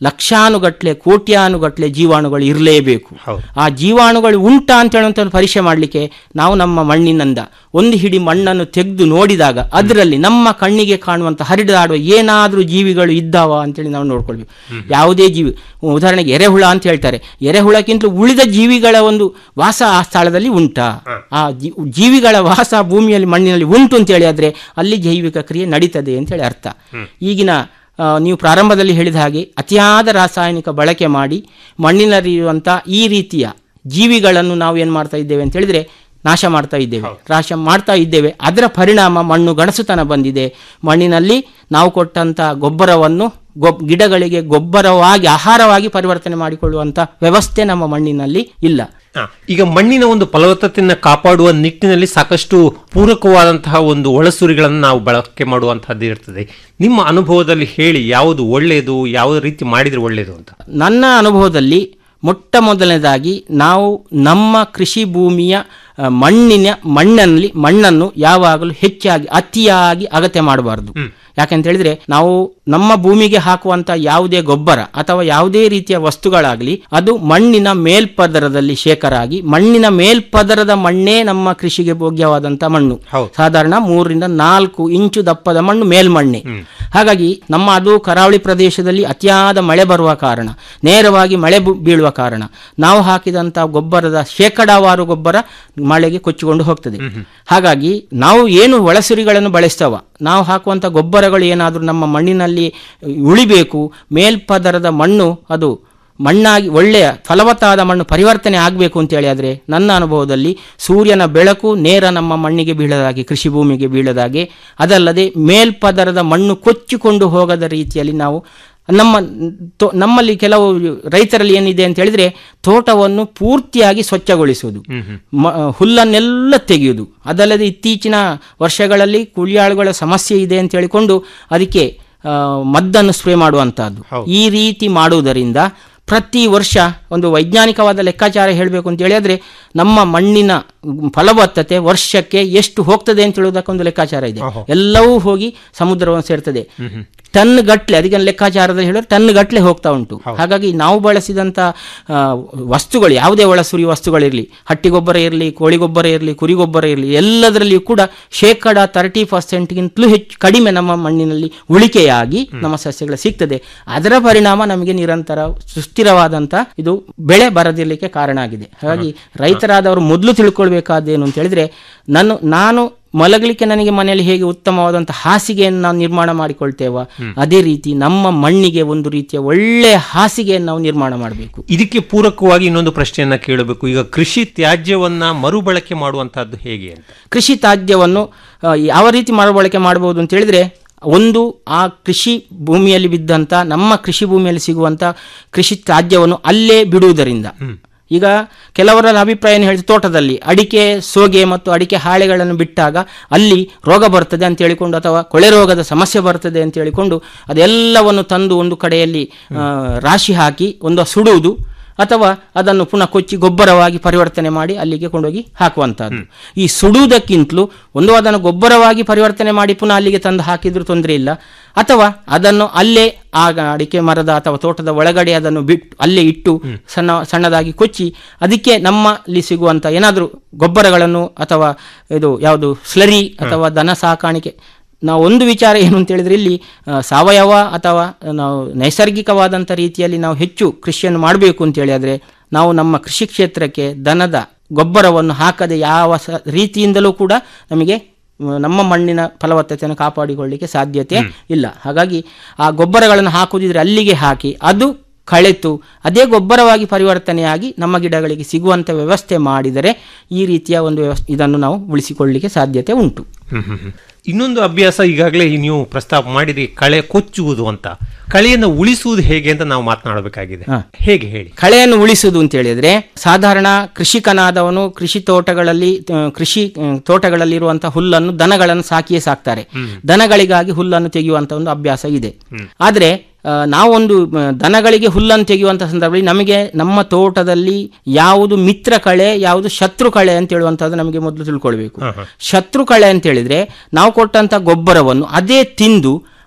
ಲಕ್ಷಾನುಗಟ್ಲೆ ಕೋಟ್ಯಾನುಗಟ್ಲೆ ಜೀವಾಣುಗಳು ಇರಲೇಬೇಕು ಆ ಜೀವಾಣುಗಳು ಉಂಟಾ ಅಂತ ಹೇಳುವಂಥ ಒಂದು ಪರೀಕ್ಷೆ ಮಾಡಲಿಕ್ಕೆ ನಾವು ನಮ್ಮ ಮಣ್ಣಿನಿಂದ ಒಂದು ಹಿಡಿ ಮಣ್ಣನ್ನು ತೆಗೆದು ನೋಡಿದಾಗ ಅದರಲ್ಲಿ ನಮ್ಮ ಕಣ್ಣಿಗೆ ಕಾಣುವಂಥ ಹರಿದಾಡುವ ಏನಾದರೂ ಜೀವಿಗಳು ಇದ್ದಾವ ಅಂತೇಳಿ ನಾವು ನೋಡ್ಕೊಳ್ಬೇಕು ಯಾವುದೇ ಜೀವಿ ಉದಾಹರಣೆಗೆ ಎರೆಹುಳ ಅಂತ ಹೇಳ್ತಾರೆ ಎರೆಹುಳಕ್ಕಿಂತಲೂ ಉಳಿದ ಜೀವಿಗಳ ಒಂದು ವಾಸ ಆ ಸ್ಥಳದಲ್ಲಿ ಉಂಟಾ ಆ ಜೀ- ಜೀವಿಗಳ ವಾಸ ಭೂಮಿಯಲ್ಲಿ ಮಣ್ಣಿನಲ್ಲಿ ಉಂಟು ಅಂತೇಳಿ ಆದರೆ ಅಲ್ಲಿ ಜೈವಿಕ ಕ್ರಿಯೆ ನಡೀತದೆ ಅಂತೇಳಿ ಅರ್ಥ ಈಗಿನ ಆ, ನೀವು ಪ್ರಾರಂಭದಲ್ಲಿ ಹೇಳಿದ ಹಾಗೆ ಅತಿಯಾದ ರಾಸಾಯನಿಕ ಬಳಕೆ ಮಾಡಿ ಮಣ್ಣಿನಲ್ಲಿರುವಂಥ ಈ ರೀತಿಯ ಜೀವಿಗಳನ್ನು ನಾವು ಏನು ಮಾಡ್ತಾ ಇದ್ದೇವೆ ಅಂತ ಹೇಳಿದ್ರೆ ನಾಶ ಮಾಡ್ತಾ ಇದ್ದೇವೆ ನಾಶ ಮಾಡ್ತಾ ಇದ್ದೇವೆ ಅದರ ಪರಿಣಾಮ ಮಣ್ಣು ಗಣಸುತನ ಬಂದಿದೆ ಮಣ್ಣಿನಲ್ಲಿ ನಾವು ಕೊಟ್ಟಂಥ ಗೊಬ್ಬರವನ್ನು ಗೊಬ್ ಗಿಡಗಳಿಗೆ ಗೊಬ್ಬರವಾಗಿ ಆಹಾರವಾಗಿ ಪರಿವರ್ತನೆ ಮಾಡಿಕೊಳ್ಳುವಂಥ ವ್ಯವಸ್ಥೆ ನಮ್ಮ ಮಣ್ಣಿನಲ್ಲಿ ಇಲ್ಲ ಆ, ಈಗ ಮಣ್ಣಿನ ಒಂದು ಫಲವತ್ತತೆಯನ್ನು ಕಾಪಾಡುವ ನಿಟ್ಟಿನಲ್ಲಿ ಸಾಕಷ್ಟು ಪೂರಕವಾದಂತಹ ಒಂದು ಒಳಸುರಿಗಳನ್ನು ನಾವು ಬಳಕೆ ಮಾಡುವಂತಹದ್ದು ಇರ್ತದೆ ನಿಮ್ಮ ಅನುಭವದಲ್ಲಿ ಹೇಳಿ ಯಾವುದು ಒಳ್ಳೆಯದು ಯಾವ ರೀತಿ ಮಾಡಿದ್ರೆ ಒಳ್ಳೆಯದು ಅಂತ ನನ್ನ ಅನುಭವದಲ್ಲಿ ಮೊಟ್ಟ ಮೊದಲನೇದಾಗಿ ನಾವು ನಮ್ಮ ಕೃಷಿ ಭೂಮಿಯ ಆ, ಮಣ್ಣಿನ ಮಣ್ಣಲ್ಲಿ ಮಣ್ಣನ್ನು ಯಾವಾಗಲೂ ಹೆಚ್ಚಾಗಿ ಅತಿಯಾಗಿ ಅಗತ್ಯ ಮಾಡಬಾರದು ಯಾಕಂತ ಹೇಳಿದ್ರೆ ನಾವು ನಮ್ಮ ಭೂಮಿಗೆ ಹಾಕುವಂತ ಯಾವುದೇ ಗೊಬ್ಬರ ಅಥವಾ ಯಾವುದೇ ರೀತಿಯ ವಸ್ತುಗಳಾಗಲಿ ಅದು ಮಣ್ಣಿನ ಮೇಲ್ಪದರದಲ್ಲಿ ಶೇಖರ ಆಗಿ ಮಣ್ಣಿನ ಮೇಲ್ಪದರದ ಮಣ್ಣೇ ನಮ್ಮ ಕೃಷಿಗೆ ಯೋಗ್ಯವಾದಂತ ಮಣ್ಣು ಸಾಧಾರಣ ಮೂರರಿಂದ ನಾಲ್ಕು ಇಂಚು ದಪ್ಪದ ಮಣ್ಣು ಮೇಲ್ಮಣ್ಣೆ ಹಾಗಾಗಿ ನಮ್ಮ ಅದು ಕರಾವಳಿ ಪ್ರದೇಶದಲ್ಲಿ ಅತಿಯಾದ ಮಳೆ ಬರುವ ಕಾರಣ ನೇರವಾಗಿ ಮಳೆ ಬು- ಬೀಳುವ ಕಾರಣ ನಾವು ಹಾಕಿದಂತ ಗೊಬ್ಬರದ ಶೇಕಡಾವಾರು ಗೊಬ್ಬರ ಮಳೆಗೆ ಕೊಚ್ಚಿಕೊಂಡು ಹೋಗ್ತದೆ ಹಾಗಾಗಿ ನಾವು ಏನು ಒಳಸುರಿಗಳನ್ನು ಬಳಸ್ತವ ನಾವು ಹಾಕುವಂತ ಗೊಬ್ಬರಗಳು ಏನಾದರೂ ನಮ್ಮ ಮಣ್ಣಿನಲ್ಲಿ ಉಳಿಬೇಕು ಮೇಲ್ಪದರದ ಮಣ್ಣು ಅದು ಮಣ್ಣಾಗಿ ಒಳ್ಳೆಯ ಫಲವತ್ತಾದ ಮಣ್ಣು ಪರಿವರ್ತನೆ ಆಗಬೇಕು ಅಂತೇಳಿ ಆದರೆ ನನ್ನ ಅನುಭವದಲ್ಲಿ ಸೂರ್ಯನ ಬೆಳಕು ನೇರ ನಮ್ಮ ಮಣ್ಣಿಗೆ ಬೀಳದಾಗೆ ಕೃಷಿ ಭೂಮಿಗೆ ಬೀಳದಾಗೆ ಅದಲ್ಲದೆ ಮೇಲ್ಪದರದ ಮಣ್ಣು ಕೊಚ್ಚಿಕೊಂಡು ಹೋಗದ ರೀತಿಯಲ್ಲಿ ನಾವು ನಮ್ಮ ತೋ- ನಮ್ಮಲ್ಲಿ ಕೆಲವು ರೈತರಲ್ಲಿ ಏನಿದೆ ಅಂತ ಹೇಳಿದ್ರೆ ತೋಟವನ್ನು ಪೂರ್ತಿಯಾಗಿ ಸ್ವಚ್ಛಗೊಳಿಸುವುದು ಮ- ಹುಲ್ಲನ್ನೆಲ್ಲ ತೆಗೆಯುವುದು ಅದಲ್ಲದೆ ಇತ್ತೀಚಿನ ವರ್ಷಗಳಲ್ಲಿ ಕೂಲಿಯಾಳುಗಳ ಸಮಸ್ಯೆ ಇದೆ ಅಂತ ಹೇಳಿಕೊಂಡು ಅದಕ್ಕೆ ಆ, ಮದ್ದನ್ನು ಸ್ಪ್ರೇ ಮಾಡುವಂತಹದ್ದು ಈ ರೀತಿ ಮಾಡುವುದರಿಂದ ಪ್ರತಿ ವರ್ಷ ಒಂದು ವೈಜ್ಞಾನಿಕವಾದ ಲೆಕ್ಕಾಚಾರ ಹೇಳಬೇಕು ಅಂತ ಹೇಳಿದ್ರೆ ನಮ್ಮ ಮಣ್ಣಿನ ಫಲವತ್ತತೆ ವರ್ಷಕ್ಕೆ ಎಷ್ಟು ಹೋಗ್ತದೆ ಅಂತ ಹೇಳುವುದಕ್ಕೊಂದು ಲೆಕ್ಕಾಚಾರ ಇದೆ ಎಲ್ಲವೂ ಹೋಗಿ ಸಮುದ್ರವನ್ನು ಸೇರ್ತದೆ ಟನ್ ಗಟ್ಲೆ ಅದಕ್ಕೆ ಲೆಕ್ಕಾಚಾರದಲ್ಲಿ ಹೇಳಿದ್ರೆ ಟನ್ ಗಟ್ಲೆ ಹೋಗ್ತಾ ಉಂಟು ಹಾಗಾಗಿ ನಾವು ಬಳಸಿದಂತ ಆ, ವಸ್ತುಗಳು ಯಾವುದೇ ಒಳಸುರಿ ವಸ್ತುಗಳಿರಲಿ ಹಟ್ಟಿ ಗೊಬ್ಬರ ಇರಲಿ ಕೋಳಿ ಗೊಬ್ಬರ ಇರಲಿ ಕುರಿ ಗೊಬ್ಬರ ಇರಲಿ ಎಲ್ಲದರಲ್ಲಿಯೂ ಕೂಡ ಶೇಕಡ ತರ್ಟಿ ಪರ್ಸೆಂಟ್ಗಿಂತಲೂ ಹೆಚ್ಚು ಕಡಿಮೆ ನಮ್ಮ ಮಣ್ಣಿನಲ್ಲಿ ಉಳಿಕೆಯಾಗಿ ನಮ್ಮ ಸಸ್ಯಗಳು ಸಿಗ್ತದೆ ಅದರ ಪರಿಣಾಮ ನಮಗೆ ನಿರಂತರ ಸುಸ್ಥಿರವಾದಂತ ಇದು ಬೆಳೆ ಬರದಿರಲಿಕ್ಕೆ ಕಾರಣ ಆಗಿದೆ ಹಾಗಾಗಿ ರೈತರಾದವರು ಮೊದಲು ತಿಳ್ಕೊಳ್ಬೇಕಾದೇನು ಅಂತ ಹೇಳಿದ್ರೆ ನಾನು ನಾನು ಮಲಗಲಿಕ್ಕೆ ನನಗೆ ಮನೆಯಲ್ಲಿ ಹೇಗೆ ಉತ್ತಮವಾದಂತಹ ಹಾಸಿಗೆಯನ್ನು ನಾವು ನಿರ್ಮಾಣ ಮಾಡಿಕೊಳ್ತೇವ ಅದೇ ರೀತಿ ನಮ್ಮ ಮಣ್ಣಿಗೆ ಒಂದು ರೀತಿಯ ಒಳ್ಳೆಯ ಹಾಸಿಗೆಯನ್ನು ನಾವು ನಿರ್ಮಾಣ ಮಾಡಬೇಕು ಇದಕ್ಕೆ ಪೂರಕವಾಗಿ ಇನ್ನೊಂದು ಪ್ರಶ್ನೆಯನ್ನ ಕೇಳಬೇಕು ಈಗ ಕೃಷಿ ತ್ಯಾಜ್ಯವನ್ನ ಮರುಬಳಕೆ ಮಾಡುವಂತಹದ್ದು ಹೇಗೆ ಅಂತ ಕೃಷಿ ತ್ಯಾಜ್ಯವನ್ನು ಆ, ಯಾವ ರೀತಿ ಮರುಬಳಕೆ ಮಾಡಬಹುದು ಅಂತ ಹೇಳಿದ್ರೆ ಒಂದು ಆ ಕೃಷಿ ಭೂಮಿಯಲ್ಲಿ ಬಿದ್ದಂಥ ನಮ್ಮ ಕೃಷಿ ಭೂಮಿಯಲ್ಲಿ ಸಿಗುವಂಥ ಕೃಷಿ ತ್ಯಾಜ್ಯವನ್ನು ಅಲ್ಲೇ ಬಿಡುವುದರಿಂದ ಈಗ ಕೆಲವರ ಅಭಿಪ್ರಾಯ ಏನು ಹೇಳಿದ್ರೆ ತೋಟದಲ್ಲಿ ಅಡಿಕೆ ಸೋಗೆ ಮತ್ತು ಅಡಿಕೆ ಹಾಳೆಗಳನ್ನು ಬಿಟ್ಟಾಗ ಅಲ್ಲಿ ರೋಗ ಬರ್ತದೆ ಅಂತ ಹೇಳಿಕೊಂಡು ಅಥವಾ ಕೊಳೆ ರೋಗದ ಸಮಸ್ಯೆ ಬರ್ತದೆ ಅಂತ ಹೇಳಿಕೊಂಡು ಅದೆಲ್ಲವನ್ನು ತಂದು ಒಂದು ಕಡೆಯಲ್ಲಿ ಆ, ರಾಶಿ ಹಾಕಿ ಒಂದು ಸುಡುವುದು ಅಥವಾ ಅದನ್ನು ಪುನಃ ಕೊಚ್ಚಿ ಗೊಬ್ಬರವಾಗಿ ಪರಿವರ್ತನೆ ಮಾಡಿ ಅಲ್ಲಿಗೆ ಕೊಂಡೋಗಿ ಹಾಕುವಂತಹದ್ದು ಈ ಸುಡುವುದಕ್ಕಿಂತಲೂ ಒಂದು ಅದನ್ನು ಗೊಬ್ಬರವಾಗಿ ಪರಿವರ್ತನೆ ಮಾಡಿ ಪುನಃ ಅಲ್ಲಿಗೆ ತಂದು ಹಾಕಿದ್ರೂ ತೊಂದರೆ ಇಲ್ಲ ಅಥವಾ ಅದನ್ನು ಅಲ್ಲೇ ಆಗ ಅಡಿಕೆ ಮರದ ಅಥವಾ ತೋಟದ ಒಳಗಡೆ ಅದನ್ನು ಬಿಟ್ಟು ಅಲ್ಲೇ ಇಟ್ಟು ಸಣ್ಣ ಸಣ್ಣದಾಗಿ ಕೊಚ್ಚಿ ಅದಕ್ಕೆ ನಮ್ಮಲ್ಲಿ ಸಿಗುವಂತ ಏನಾದರೂ ಗೊಬ್ಬರಗಳನ್ನು ಅಥವಾ ಇದು ಯಾವುದು ಸ್ಲರಿ ಅಥವಾ ದನ ಸಾಕಾಣಿಕೆ ನಾವು ಒಂದು ವಿಚಾರ ಏನು ಅಂತ ಹೇಳಿದ್ರೆ ಇಲ್ಲಿ ಆ, ಸಾವಯವ ಅಥವಾ ನಾವು ನೈಸರ್ಗಿಕವಾದಂಥ ರೀತಿಯಲ್ಲಿ ನಾವು ಹೆಚ್ಚು ಕೃಷಿಯನ್ನು ಮಾಡಬೇಕು ಅಂತ ಹೇಳಿದ್ರೆ ನಾವು ನಮ್ಮ ಕೃಷಿ ಕ್ಷೇತ್ರಕ್ಕೆ ದನದ ಗೊಬ್ಬರವನ್ನು ಹಾಕದೆ ಯಾವ ಸ ರೀತಿಯಿಂದಲೂ ಕೂಡ ನಮಗೆ ಮ್, ನಮ್ಮ ಮಣ್ಣಿನ ಫಲವತ್ತತೆಯನ್ನು ಕಾಪಾಡಿಕೊಳ್ಳಿಕ್ಕೆ ಸಾಧ್ಯತೆ ಇಲ್ಲ ಹಾಗಾಗಿ ಆ ಗೊಬ್ಬರಗಳನ್ನು ಹಾಕುವುದಿದ್ರೆ ಅಲ್ಲಿಗೆ ಹಾಕಿ ಅದು ಕಳೆತು ಅದೇ ಗೊಬ್ಬರವಾಗಿ ಪರಿವರ್ತನೆಯಾಗಿ ನಮ್ಮ ಗಿಡಗಳಿಗೆ ಸಿಗುವಂಥ ವ್ಯವಸ್ಥೆ ಮಾಡಿದರೆ ಈ ರೀತಿಯ ಒಂದು ವ್ಯವಸ್ಥೆ ಇದನ್ನು ನಾವು ಉಳಿಸಿಕೊಳ್ಳಲಿಕ್ಕೆ ಸಾಧ್ಯತೆ ಉಂಟು ಹ್ಮ್ ಹ್ಮ್ ಹ್ಮ್. ಇನ್ನೊಂದು ಅಭ್ಯಾಸ ಈಗಾಗಲೇ ನೀವು ಪ್ರಸ್ತಾಪ ಮಾಡಿದ್ರಿ ಕಳೆ ಕೊಚ್ಚುವುದು ಅಂತ ಕಳೆಯನ್ನು ಉಳಿಸುವುದು ಹೇಗೆ ಅಂತ ನಾವು ಮಾತನಾಡಬೇಕಾಗಿದೆ ಹೇಗೆ ಹೇಳಿ ಕಳೆಯನ್ನು ಉಳಿಸುವುದು ಅಂತ ಹೇಳಿದ್ರೆ ಸಾಧಾರಣ ಕೃಷಿಕನಾದವನು ಕೃಷಿ ತೋಟಗಳಲ್ಲಿ ಆ, ಕೃಷಿ ಆ, ತೋಟಗಳಲ್ಲಿರುವಂತಹ ಹುಲ್ಲನ್ನು ದನಗಳನ್ನು ಸಾಕಿಯೇ ಸಾಕ್ತಾರೆ ದನಗಳಿಗಾಗಿ ಹುಲ್ಲನ್ನು ತೆಗೆಯುವಂತ ಒಂದು ಅಭ್ಯಾಸ ಇದೆ ಆದ್ರೆ ಆ, ನಾವೊಂದು ಆ, ದನಗಳಿಗೆ ಹುಲ್ಲನ್ನು ತೆಗೆಯುವಂತ ಸಂದರ್ಭದಲ್ಲಿ ನಮಗೆ ನಮ್ಮ ತೋಟದಲ್ಲಿ ಯಾವುದು ಮಿತ್ರ ಕಳೆ ಯಾವುದು ಶತ್ರು ಕಳೆ ಅಂತ ಹೇಳುವಂತದ್ದು ನಮಗೆ ಮೊದಲು ತಿಳ್ಕೊಳ್ಬೇಕು ಶತ್ರು ಕಳೆ ಅಂತ ಹೇಳಿದ್ರೆ ನಾವು ಕೊಟ್ಟಂತ ಗೊಬ್ಬರವನ್ನು ಅದೇ ತಿಂದು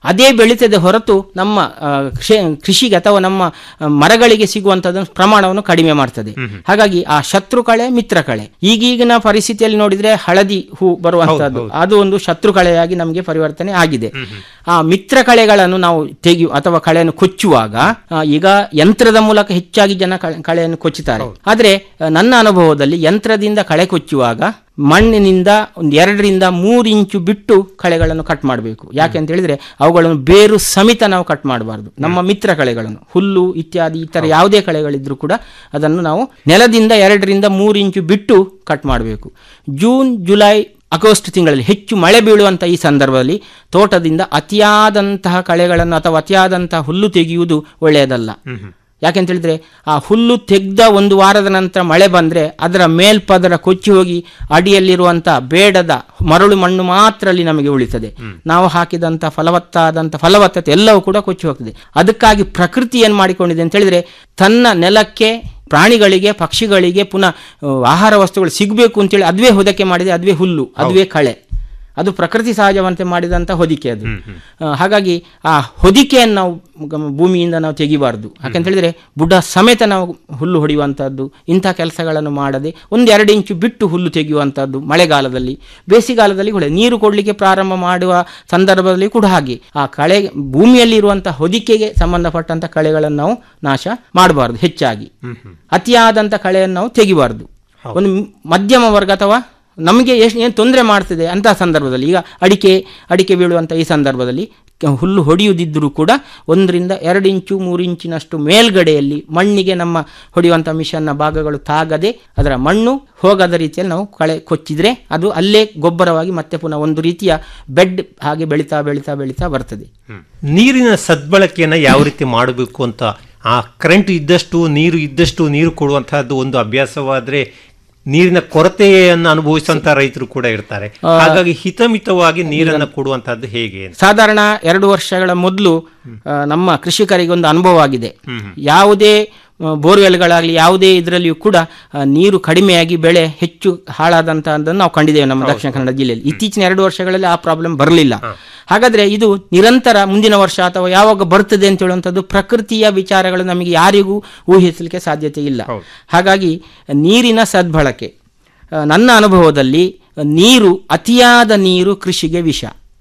ಅದೇ ಬೆಳೀತದೆ ಹೊರತು ನಮ್ಮ ಆ, ಕೃಷಿ ಕೃಷಿಗೆ ಅಥವಾ ನಮ್ಮ ಆ, ಮರಗಳಿಗೆ ಸಿಗುವಂತದ ಪ್ರಮಾಣವನ್ನು ಕಡಿಮೆ ಮಾಡ್ತದೆ ಹಾಗಾಗಿ ಆ ಶತ್ರು ಕಳೆ ಮಿತ್ರ ಕಳೆ ಈಗೀಗಿನ ಪರಿಸ್ಥಿತಿಯಲ್ಲಿ ನೋಡಿದ್ರೆ ಹಳದಿ ಹೂ ಬರುವಂತಹದ್ದು ಅದು ಒಂದು ಶತ್ರು ಕಳೆಯಾಗಿ ನಮಗೆ ಪರಿವರ್ತನೆ ಆಗಿದೆ ಆ ಮಿತ್ರ ಕಳೆಗಳನ್ನು ನಾವು ತೆಗೆಯು ಅಥವಾ ಕಳೆಯನ್ನು ಕೊಚ್ಚುವಾಗ ಆ, ಈಗ ಯಂತ್ರದ ಮೂಲಕ ಹೆಚ್ಚಾಗಿ ಜನ ಕಳೆ- ಕಳೆಯನ್ನು ಕೊಚ್ಚುತ್ತಾರೆ ಆದ್ರೆ ಆ, ನನ್ನ ಅನುಭವದಲ್ಲಿ ಯಂತ್ರದಿಂದ ಕಳೆ ಕೊಚ್ಚುವಾಗ ಮಣ್ಣಿನಿಂದ ಒಂದು ಎರಡರಿಂದ ಮೂರು ಇಂಚು ಬಿಟ್ಟು ಕಳೆಗಳನ್ನು ಕಟ್ ಮಾಡಬೇಕು ಯಾಕೆ ಅಂತ ಹೇಳಿದ್ರೆ ಅವುಗಳನ್ನು ಬೇರು ಸಮೇತ ನಾವು ಕಟ್ ಮಾಡಬಾರ್ದು ನಮ್ಮ ಮಿತ್ರ ಕಳೆಗಳನ್ನು ಹುಲ್ಲು ಇತ್ಯಾದಿ ಇತರ ಯಾವುದೇ ಕಳೆಗಳಿದ್ರೂ ಕೂಡ ಅದನ್ನು ನಾವು ನೆಲದಿಂದ ಎರಡರಿಂದ ಮೂರು ಇಂಚು ಬಿಟ್ಟು ಕಟ್ ಮಾಡಬೇಕು ಜೂನ್ ಜುಲೈ ಆಗಸ್ಟ್ ತಿಂಗಳಲ್ಲಿ ಹೆಚ್ಚು ಮಳೆ ಬೀಳುವಂಥ ಈ ಸಂದರ್ಭದಲ್ಲಿ ತೋಟದಿಂದ ಅತಿಯಾದಂತಹ ಕಳೆಗಳನ್ನು ಅಥವಾ ಅತಿಯಾದಂತಹ ಹುಲ್ಲು ತೆಗೆಯುವುದು ಒಳ್ಳೆಯದಲ್ಲ ಯಾಕೆಂತ ಹೇಳಿದ್ರೆ ಆ ಹುಲ್ಲು ತೆಗೆದ ಒಂದು ವಾರದ ನಂತರ ಮಳೆ ಬಂದ್ರೆ ಅದರ ಮೇಲ್ಪದರ ಕೊಚ್ಚಿ ಹೋಗಿ ಅಡಿಯಲ್ಲಿರುವಂತ ಬೇಡದ ಮರಳು ಮಣ್ಣು ಮಾತ್ರ ಅಲ್ಲಿ ನಮಗೆ ಉಳಿತದೆ ನಾವು ಹಾಕಿದಂತ ಫಲವತ್ತಾದಂತ ಫಲವತ್ತತೆ ಎಲ್ಲವೂ ಕೂಡ ಕೊಚ್ಚಿ ಹೋಗ್ತದೆ ಅದಕ್ಕಾಗಿ ಪ್ರಕೃತಿ ಏನ್ ಮಾಡಿಕೊಂಡಿದೆ ಅಂತ ಹೇಳಿದ್ರೆ ತನ್ನ ನೆಲಕ್ಕೆ ಪ್ರಾಣಿಗಳಿಗೆ ಪಕ್ಷಿಗಳಿಗೆ ಪುನಃ ಆ, ಆಹಾರ ವಸ್ತುಗಳು ಸಿಗಬೇಕು ಅಂತೇಳಿ ಅದುವೇ ಹೊದಕೆ ಮಾಡಿದೆ ಅದುವೇ ಹುಲ್ಲು ಅದುವೇ ಕಳೆ ಅದು ಪ್ರಕೃತಿ ಸಹಜವಂತೆ ಮಾಡಿದಂಥ ಹೊದಿಕೆ ಅದು ಆ, ಹಾಗಾಗಿ ಆ ಹೊದಿಕೆಯನ್ನು ನಾವು ಗಮ- ಭೂಮಿಯಿಂದ ನಾವು ತೆಗಿಬಾರ್ದು ಯಾಕಂತ ಹೇಳಿದ್ರೆ ಬುಡ ಸಮೇತ ನಾವು ಹುಲ್ಲು ಹೊಡೆಯುವಂಥದ್ದು ಇಂಥ ಕೆಲಸಗಳನ್ನು ಮಾಡದೆ ಒಂದು ಎರಡು ಇಂಚು ಬಿಟ್ಟು ಹುಲ್ಲು ತೆಗೆಯುವಂಥದ್ದು ಮಳೆಗಾಲದಲ್ಲಿ ಬೇಸಿಗೆಗಾಲದಲ್ಲಿ ಕೂಡ ನೀರು ಕೊಡಲಿಕ್ಕೆ ಪ್ರಾರಂಭ ಮಾಡುವ ಸಂದರ್ಭದಲ್ಲಿ ಕೂಡ ಹಾಗೆ ಆ ಕಳೆ ಭೂಮಿಯಲ್ಲಿ ಇರುವಂಥ ಹೊದಿಕೆಗೆ ಸಂಬಂಧಪಟ್ಟಂಥ ಕಳೆಗಳನ್ನು ನಾವು ನಾಶ ಮಾಡಬಾರ್ದು ಹೆಚ್ಚಾಗಿ ಅತಿಯಾದಂಥ ಕಳೆಯನ್ನು ನಾವು ತೆಗಿಬಾರ್ದು ಒಂದು ಮ್- ಮಧ್ಯಮ ವರ್ಗ ಅಥವಾ ನಮಗೆ ಎಷ್ಟು ಏನು ತೊಂದರೆ ಮಾಡ್ತಿದೆ ಅಂತಹ ಸಂದರ್ಭದಲ್ಲಿ ಈಗ ಅಡಿಕೆ ಅಡಿಕೆ ಬೀಳುವಂಥ ಈ ಸಂದರ್ಭದಲ್ಲಿ ಕ- ಹುಲ್ಲು ಹೊಡೆಯುವುದಿದ್ದರೂ ಕೂಡ ಒಂದರಿಂದ ಎರಡು ಇಂಚು ಮೂರು ಇಂಚಿನಷ್ಟು ಮೇಲ್ಗಡೆಯಲ್ಲಿ ಮಣ್ಣಿಗೆ ನಮ್ಮ ಹೊಡೆಯುವಂಥ ಮಿಷನ್ನ ಭಾಗಗಳು ತಾಗದೆ ಅದರ ಮಣ್ಣು ಹೋಗದ ರೀತಿಯಲ್ಲಿ ನಾವು ಕಳೆ ಕೊಚ್ಚಿದ್ರೆ ಅದು ಅಲ್ಲೇ ಗೊಬ್ಬರವಾಗಿ ಮತ್ತೆ ಪುನಃ ಒಂದು ರೀತಿಯ ಬೆಡ್ ಹಾಗೆ ಬೆಳೀತಾ ಬೆಳೀತಾ ಬೆಳೀತಾ ಬರ್ತದೆ ನೀರಿನ ಸದ್ಬಳಕೆಯನ್ನು ಯಾವ ರೀತಿ ಮಾಡಬೇಕು ಅಂತ ಆ ಕರೆಂಟ್ ಇದ್ದಷ್ಟು ನೀರು ಇದ್ದಷ್ಟು ನೀರು ಕೊಡುವಂತಹದ್ದು ಒಂದು ಅಭ್ಯಾಸವಾದ್ರೆ ನೀರಿನ ಕೊರತೆಯನ್ನು ಅನುಭವಿಸುವಂತ ರೈತರು ಕೂಡ ಇರ್ತಾರೆ ಆ, ಹಾಗಾಗಿ ಹಿತಮಿತವಾಗಿ ನೀರನ್ನು ಕೊಡುವಂತಹದ್ದು ಹೇಗೆ ಅಂತ ಸಾಧಾರಣ ಎರಡು ವರ್ಷಗಳ ಮೊದಲು ಆ, ನಮ್ಮ ಕೃಷಿಕರಿಗೆ ಒಂದು ಅನುಭವ ಆಗಿದೆ ಯಾವುದೇ ಆ, ಬೋರ್ವೆಲ್ಗಳಾಗಲಿ ಯಾವುದೇ ಇದರಲ್ಲಿಯೂ ಕೂಡ ಆ, ನೀರು ಕಡಿಮೆಯಾಗಿ ಬೆಳೆ ಹೆಚ್ಚು ಹಾಳಾದಂತಹದ್ದನ್ನು ನಾವು ಕಂಡಿದ್ದೇವೆ ನಮ್ಮ ದಕ್ಷಿಣ ಕನ್ನಡ ಜಿಲ್ಲೆಯಲ್ಲಿ ಇತ್ತೀಚಿನ ಎರಡು ವರ್ಷಗಳಲ್ಲಿ ಆ ಪ್ರಾಬ್ಲಮ್ ಬರಲಿಲ್ಲ ಹಾಗಾದ್ರೆ ಇದು ನಿರಂತರ ಮುಂದಿನ ವರ್ಷ ಅಥವಾ ಯಾವಾಗ ಬರ್ತದೆ ಅಂತ ಹೇಳುವಂಥದ್ದು ಪ್ರಕೃತಿಯ ವಿಚಾರಗಳು ನಮಗೆ ಯಾರಿಗೂ ಊಹಿಸಲಿಕ್ಕೆ ಸಾಧ್ಯತೆ ಇಲ್ಲ ಹಾಗಾಗಿ ನೀರಿನ ಸದ್ಬಳಕೆ ಆ, ನನ್ನ ಅನುಭವದಲ್ಲಿ ನೀರು ಅತಿಯಾದ ನೀರು ಕೃಷಿಗೆ ವಿಷ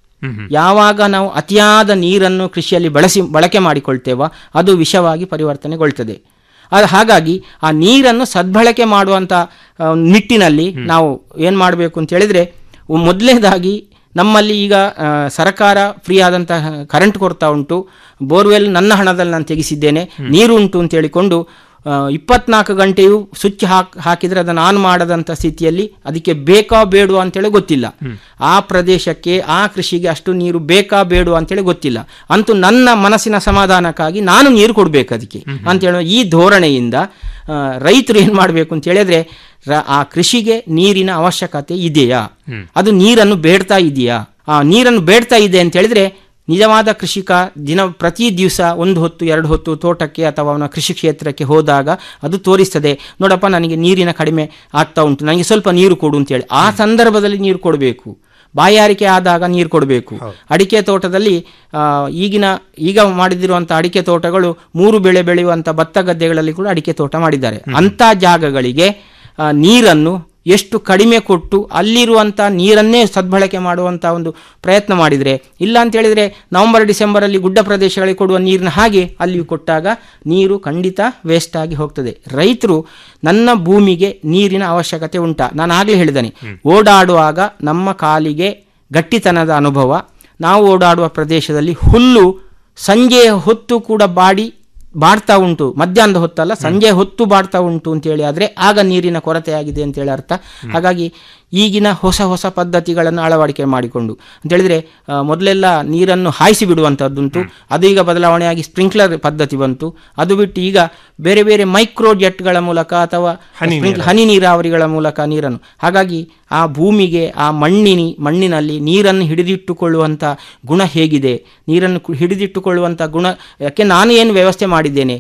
ಯಾವಾಗ ನಾವು ಅತಿಯಾದ ನೀರನ್ನು ಕೃಷಿಯಲ್ಲಿ ಬಳಸಿ ಬಳಕೆ ಮಾಡಿಕೊಳ್ತೇವೋ ಅದು ವಿಷವಾಗಿ ಪರಿವರ್ತನೆಗೊಳ್ತದೆ ಅದು ಹಾಗಾಗಿ ಆ ನೀರನ್ನು ಸದ್ಬಳಕೆ ಮಾಡುವಂಥ ಆ, ನಿಟ್ಟಿನಲ್ಲಿ ನಾವು ಏನು ಮಾಡಬೇಕು ಅಂತ ಹೇಳಿದ್ರೆ ಮೊದಲನೇದಾಗಿ ನಮ್ಮಲ್ಲಿ ಈಗ ಆ, ಸರ್ಕಾರ ಫ್ರೀ ಆದಂತಹ ಕರೆಂಟ್ ಕೊಡ್ತಾ ಉಂಟು ಬೋರ್ವೆಲ್ ನನ್ನ ಹಣದಲ್ಲಿ ನಾನು ತೆಗೆಸಿದ್ದೇನೆ ನೀರು ಉಂಟು ಅಂತ ಹೇಳಿಕೊಂಡು ಆ, ಇಪ್ಪತ್ನಾಲ್ಕು ಗಂಟೆಯು ಸ್ವಿಚ್ ಹಾಕ್ ಹಾಕಿದರೆ ಅದನ್ನು ಆನ್ ಮಾಡದಂಥ ಸ್ಥಿತಿಯಲ್ಲಿ ಅದಕ್ಕೆ ಬೇಕಾ ಬೇಡುವ ಅಂತೇಳಿ ಗೊತ್ತಿಲ್ಲ ಆ ಪ್ರದೇಶಕ್ಕೆ ಆ ಕೃಷಿಗೆ ಅಷ್ಟು ನೀರು ಬೇಕಾ ಬೇಡುವ ಅಂತೇಳಿ ಗೊತ್ತಿಲ್ಲ ಅಂತೂ ನನ್ನ ಮನಸ್ಸಿನ ಸಮಾಧಾನಕ್ಕಾಗಿ ನಾನು ನೀರು ಕೊಡಬೇಕು ಅದಕ್ಕೆ ಅಂತ ಹೇಳುವ ಈ ಧೋರಣೆಯಿಂದ ಆ, ರೈತರು ಏನು ಮಾಡಬೇಕು ಅಂತ ಹೇಳಿದ್ರೆ ರ- ಆ ಕೃಷಿಗೆ ನೀರಿನ ಅವಶ್ಯಕತೆ ಇದೆಯಾ ಅದು ನೀರನ್ನು ಬೇಡ್ತಾ ಇದೆಯಾ ಆ ನೀರನ್ನು ಬೇಡ್ತಾ ಇದೆ ಅಂತ ಹೇಳಿದ್ರೆ ನಿಜವಾದ ಕೃಷಿಕ ದಿನ ಪ್ರತಿ ದಿವಸ ಒಂದು ಹೊತ್ತು ಎರಡು ಹೊತ್ತು ತೋಟಕ್ಕೆ ಅಥವಾ ಅವನ ಕೃಷಿ ಕ್ಷೇತ್ರಕ್ಕೆ ಹೋದಾಗ ಅದು ತೋರಿಸ್ತದೆ ನೋಡಪ್ಪ ನನಗೆ ನೀರಿನ ಕಡಿಮೆ ಆಗ್ತಾ ಉಂಟು ನನಗೆ ಸ್ವಲ್ಪ ನೀರು ಕೊಡು ಅಂತೇಳಿ ಆ ಸಂದರ್ಭದಲ್ಲಿ ನೀರು ಕೊಡಬೇಕು ಬಾಯಾರಿಕೆ ಆದಾಗ ನೀರು ಕೊಡಬೇಕು ಅಡಿಕೆ ತೋಟದಲ್ಲಿ ಆ, ಈಗಿನ ಈಗ ಮಾಡಿದಿರುವಂಥ ಅಡಿಕೆ ತೋಟಗಳು ಮೂರು ಬೆಳೆ ಬೆಳೆಯುವಂಥ ಭತ್ತ ಗದ್ದೆಗಳಲ್ಲಿ ಕೂಡ ಅಡಿಕೆ ತೋಟ ಮಾಡಿದ್ದಾರೆ ಅಂಥ ಜಾಗಗಳಿಗೆ ಆ, ನೀರನ್ನು ಎಷ್ಟು ಕಡಿಮೆ ಕೊಟ್ಟು ಅಲ್ಲಿರುವಂಥ ನೀರನ್ನೇ ಸದ್ಬಳಕೆ ಮಾಡುವಂಥ ಒಂದು ಪ್ರಯತ್ನ ಮಾಡಿದರೆ ಇಲ್ಲ ಅಂತ ಹೇಳಿದರೆ ನವೆಂಬರ್ ಡಿಸೆಂಬರಲ್ಲಿ ಗುಡ್ಡ ಪ್ರದೇಶಗಳಿಗೆ ಕೊಡುವ ನೀರಿನ ಹಾಗೆ ಅಲ್ಲಿಯೂ ಕೊಟ್ಟಾಗ ನೀರು ಖಂಡಿತ ವೇಸ್ಟ್ ಆಗಿ ಹೋಗ್ತದೆ ರೈತರು ನನ್ನ ಭೂಮಿಗೆ ನೀರಿನ ಅವಶ್ಯಕತೆ ಉಂಟಾ ನಾನು ಆಗಲೇ ಹೇಳಿದ್ದೇನೆ ಓಡಾಡುವಾಗ ನಮ್ಮ ಕಾಲಿಗೆ ಗಟ್ಟಿತನದ ಅನುಭವ ನಾವು ಓಡಾಡುವ ಪ್ರದೇಶದಲ್ಲಿ ಹುಲ್ಲು ಸಂಜೆಯ ಹೊತ್ತು ಕೂಡ ಬಾಡಿ ಬಾಡ್ತಾ ಉಂಟು ಮಧ್ಯಾಹ್ನದ ಹೊತ್ತಲ್ಲ ಸಂಜೆ ಹೊತ್ತು ಬಾಡ್ತಾ ಉಂಟು ಅಂತೇಳಿ ಆದರೆ ಆಗ ನೀರಿನ ಕೊರತೆ ಆಗಿದೆ ಅಂತೇಳಿ ಅರ್ಥ ಹಾಗಾಗಿ ಈಗಿನ ಹೊಸ ಹೊಸ ಪದ್ಧತಿಗಳನ್ನು ಅಳವಡಿಕೆ ಮಾಡಿಕೊಂಡು ಅಂತ ಹೇಳಿದ್ರೆ ಆ, ಮೊದಲೆಲ್ಲ ನೀರನ್ನು ಹಾಯಿಸಿ ಬಿಡುವಂಥದ್ದುಂಟು ಅದು ಈಗ ಬದಲಾವಣೆಯಾಗಿ ಸ್ಪ್ರಿಂಕ್ಲರ್ ಪದ್ಧತಿ ಬಂತು ಅದು ಬಿಟ್ಟು ಈಗ ಬೇರೆ ಬೇರೆ ಮೈಕ್ರೋ ಜೆಟ್ಗಳ ಮೂಲಕ ಅಥವಾ ಹನಿ ಸ್ಪ್ರಿಂಕ್ಲ- ಹನಿ ನೀರಾವರಿಗಳ ಮೂಲಕ ನೀರನ್ನು ಹಾಗಾಗಿ ಆ ಭೂಮಿಗೆ ಆ ಮಣ್ಣಿನಿ ಮಣ್ಣಿನಲ್ಲಿ ನೀರನ್ನು ಹಿಡಿದಿಟ್ಟುಕೊಳ್ಳುವಂಥ ಗುಣ ಹೇಗಿದೆ ನೀರನ್ನು ಕು- ಹಿಡಿದಿಟ್ಟುಕೊಳ್ಳುವಂಥ ಗುಣ ಯಾಕೆ ನಾನು ಏನು ವ್ಯವಸ್ಥೆ ಮಾಡಿದ್ದೇನೆ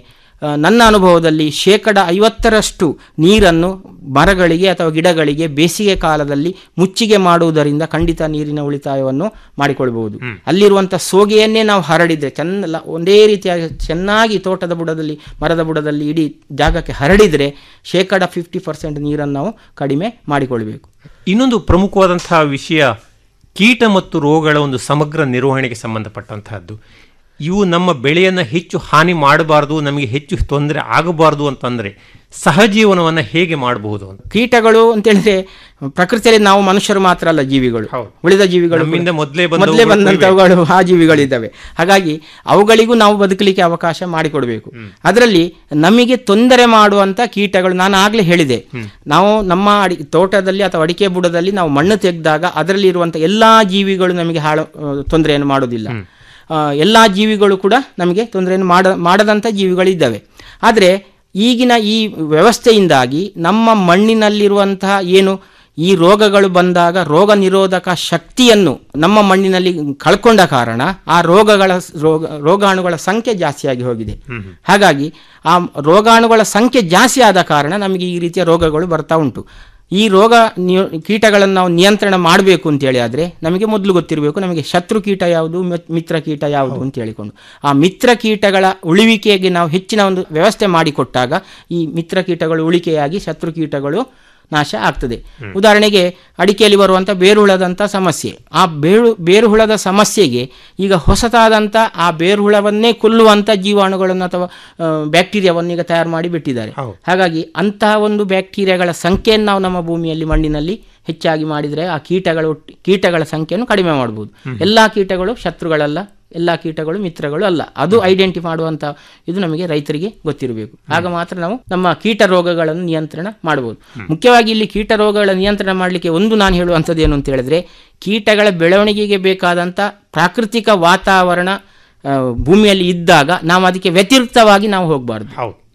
ಆ, ನನ್ನ ಅನುಭವದಲ್ಲಿ ಶೇಕಡ ಐವತ್ತರಷ್ಟು ನೀರನ್ನು ಮರಗಳಿಗೆ ಅಥವಾ ಗಿಡಗಳಿಗೆ ಬೇಸಿಗೆ ಕಾಲದಲ್ಲಿ ಮುಚ್ಚಿಗೆ ಮಾಡುವುದರಿಂದ ಖಂಡಿತ ನೀರಿನ ಉಳಿತಾಯವನ್ನು ಮಾಡಿಕೊಳ್ಬಹುದು ಅಲ್ಲಿರುವಂಥ ಸೋಗೆಯನ್ನೇ ನಾವು ಹರಡಿದ್ರೆ ಚೆನ್ನ ಲ- ಒಂದೇ ರೀತಿಯಾಗಿ ಚೆನ್ನಾಗಿ ತೋಟದ ಬುಡದಲ್ಲಿ ಮರದ ಬುಡದಲ್ಲಿ ಇಡೀ ಜಾಗಕ್ಕೆ ಹರಡಿದರೆ ಶೇಕಡ ಫಿಫ್ಟಿ ಪರ್ಸೆಂಟ್ ನೀರನ್ನು ನಾವು ಕಡಿಮೆ ಮಾಡಿಕೊಳ್ಬೇಕು ಇನ್ನೊಂದು ಪ್ರಮುಖವಾದಂತಹ ವಿಷಯ ಕೀಟ ಮತ್ತು ರೋಗಗಳ ಒಂದು ಸಮಗ್ರ ನಿರ್ವಹಣೆಗೆ ಸಂಬಂಧಪಟ್ಟಂತಹದ್ದು ಇವು ನಮ್ಮ ಬೆಳೆಯನ್ನು ಹೆಚ್ಚು ಹಾನಿ ಮಾಡಬಾರ್ದು ನಮಗೆ ಹೆಚ್ಚು ತೊಂದರೆ ಆಗಬಾರ್ದು ಅಂತಂದರೆ ಸಹಜೀವನವನ್ನು ಹೇಗೆ ಮಾಡಬಹುದು ಅಂತ ಕೀಟಗಳು ಅಂತ ಹೇಳಿದ್ರೆ ಪ್ರಕೃತಿಯಲ್ಲಿ ನಾವು ಮನುಷ್ಯರು ಮಾತ್ರ ಅಲ್ಲ ಜೀವಿಗಳು ಉಳಿದ ಜೀವಿಗಳು ನಮ್ಮಿಂದ ಕೂಡ- ಮೊದ್ಲೇ ಬಂದವುಗಳು ಮೊದ್ಲೇ ಬಂದಂತವುಗಳು ಆ ಜೀವಿಗಳಿದ್ದಾವೆ ಹಾಗಾಗಿ ಅವುಗಳಿಗೂ ನಾವು ಬದುಕಲಿಕ್ಕೆ ಅವಕಾಶ ಮಾಡಿಕೊಡ್ಬೇಕು ಅದರಲ್ಲಿ ನಮಗೆ ತೊಂದರೆ ಮಾಡುವಂತ ಕೀಟಗಳು ನಾನು ಆಗ್ಲೇ ಹೇಳಿದೆ ನಾವು ನಮ್ಮ ಅಡಿ ತೋಟದಲ್ಲಿ ಅಥವಾ ಅಡಿಕೆ ಬುಡದಲ್ಲಿ ನಾವು ಮಣ್ಣು ತೆಗೆದಾಗ ಅದರಲ್ಲಿ ಇರುವಂತ ಎಲ್ಲಾ ಜೀವಿಗಳು ನಮಗೆ ಹಾಳು ಆ, ತೊಂದರೆಯನ್ನು ಮಾಡೋದಿಲ್ಲ ಆ, ಎಲ್ಲಾ ಜೀವಿಗಳು ಕೂಡ ನಮಗೆ ತೊಂದರೆಯನ್ನು ಮಾಡ ಮಾಡದಂಥ ಜೀವಿಗಳಿದ್ದಾವೆ ಆದರೆ ಈಗಿನ ಈ ವ್ಯವಸ್ಥೆಯಿಂದಾಗಿ ನಮ್ಮ ಮಣ್ಣಿನಲ್ಲಿರುವಂತಹ ಏನು ಈ ರೋಗಗಳು ಬಂದಾಗ ರೋಗ ನಿರೋಧಕ ಶಕ್ತಿಯನ್ನು ನಮ್ಮ ಮಣ್ಣಿನಲ್ಲಿ ಕಳ್ಕೊಂಡ ಕಾರಣ ಆ ರೋಗಗಳ ರೋಗ ರೋಗಾಣುಗಳ ಸಂಖ್ಯೆ ಜಾಸ್ತಿಯಾಗಿ ಹೋಗಿದೆ ಹಾಗಾಗಿ ಆ ರೋಗಾಣುಗಳ ಸಂಖ್ಯೆ ಜಾಸ್ತಿ ಆದ ಕಾರಣ ನಮಗೆ ಈ ರೀತಿಯ ರೋಗಗಳು ಬರ್ತಾ ಉಂಟು ಈ ರೋಗ ನಿಯ- ಕೀಟಗಳನ್ನು ನಾವು ನಿಯಂತ್ರಣ ಮಾಡಬೇಕು ಅಂತೇಳಿ ಆದರೆ ನಮಗೆ ಮೊದಲು ಗೊತ್ತಿರಬೇಕು ನಮಗೆ ಶತ್ರು ಕೀಟ ಯಾವುದು ಮಿತ್- ಮಿತ್ರ ಕೀಟ ಯಾವುದು ಅಂತ ಹೇಳಿಕೊಂಡು ಆ ಮಿತ್ರ ಕೀಟಗಳ ಉಳಿವಿಕೆಗೆ ನಾವು ಹೆಚ್ಚಿನ ಒಂದು ವ್ಯವಸ್ಥೆ ಮಾಡಿಕೊಟ್ಟಾಗ ಈ ಮಿತ್ರ ಕೀಟಗಳು ಉಳಿಕೆಯಾಗಿ ಶತ್ರು ಕೀಟಗಳು ನಾಶ ಆಗ್ತದೆ ಉದಾಹರಣೆಗೆ ಅಡಿಕೆಯಲ್ಲಿ ಬರುವಂಥ ಬೇರುಹುಳದಂಥ ಸಮಸ್ಯೆ ಆ ಬೇರು ಬೇರುಹುಳದ ಸಮಸ್ಯೆಗೆ ಈಗ ಹೊಸತಾದಂಥ ಆ ಬೇರುಹುಳವನ್ನೇ ಕೊಲ್ಲುವಂಥ ಜೀವಾಣುಗಳನ್ನು ಅಥವಾ ಆ, ಬ್ಯಾಕ್ಟೀರಿಯಾವನ್ನು ಈಗ ತಯಾರು ಮಾಡಿ ಬಿಟ್ಟಿದ್ದಾರೆ ಹಾಗಾಗಿ ಅಂತಹ ಒಂದು ಬ್ಯಾಕ್ಟೀರಿಯಾಗಳ ಸಂಖ್ಯೆಯನ್ನು ನಾವು ನಮ್ಮ ಭೂಮಿಯಲ್ಲಿ ಮಣ್ಣಿನಲ್ಲಿ ಹೆಚ್ಚಾಗಿ ಮಾಡಿದರೆ ಆ ಕೀಟಗಳ ಒಟ್ಟು- ಕೀಟಗಳ ಸಂಖ್ಯೆಯನ್ನು ಕಡಿಮೆ ಮಾಡಬಹುದು ಎಲ್ಲ ಕೀಟಗಳು ಶತ್ರುಗಳಲ್ಲ ಎಲ್ಲ ಕೀಟಗಳು ಮಿತ್ರಗಳು ಅಲ್ಲ ಅದು ಐಡೆಂಟಿ ಮಾಡುವಂತ ಇದು ನಮಗೆ ರೈತರಿಗೆ ಗೊತ್ತಿರಬೇಕು ಆಗ ಮಾತ್ರ ನಾವು ನಮ್ಮ ಕೀಟ ರೋಗಗಳನ್ನು ನಿಯಂತ್ರಣ ಮಾಡಬಹುದು ಮುಖ್ಯವಾಗಿ ಇಲ್ಲಿ ಕೀಟ ರೋಗಗಳ ನಿಯಂತ್ರಣ ಮಾಡಲಿಕ್ಕೆ ಒಂದು ನಾನು ಹೇಳುವಂಥದ್ದು ಏನು ಅಂತ ಹೇಳಿದ್ರೆ ಕೀಟಗಳ ಬೆಳವಣಿಗೆಗೆ ಬೇಕಾದಂಥ ಪ್ರಾಕೃತಿಕ ವಾತಾವರಣ ಆ, ಭೂಮಿಯಲ್ಲಿ ಇದ್ದಾಗ ನಾವು ಅದಕ್ಕೆ ವ್ಯತಿರಿಕ್ತವಾಗಿ ನಾವು ಹೋಗಬಾರ್ದು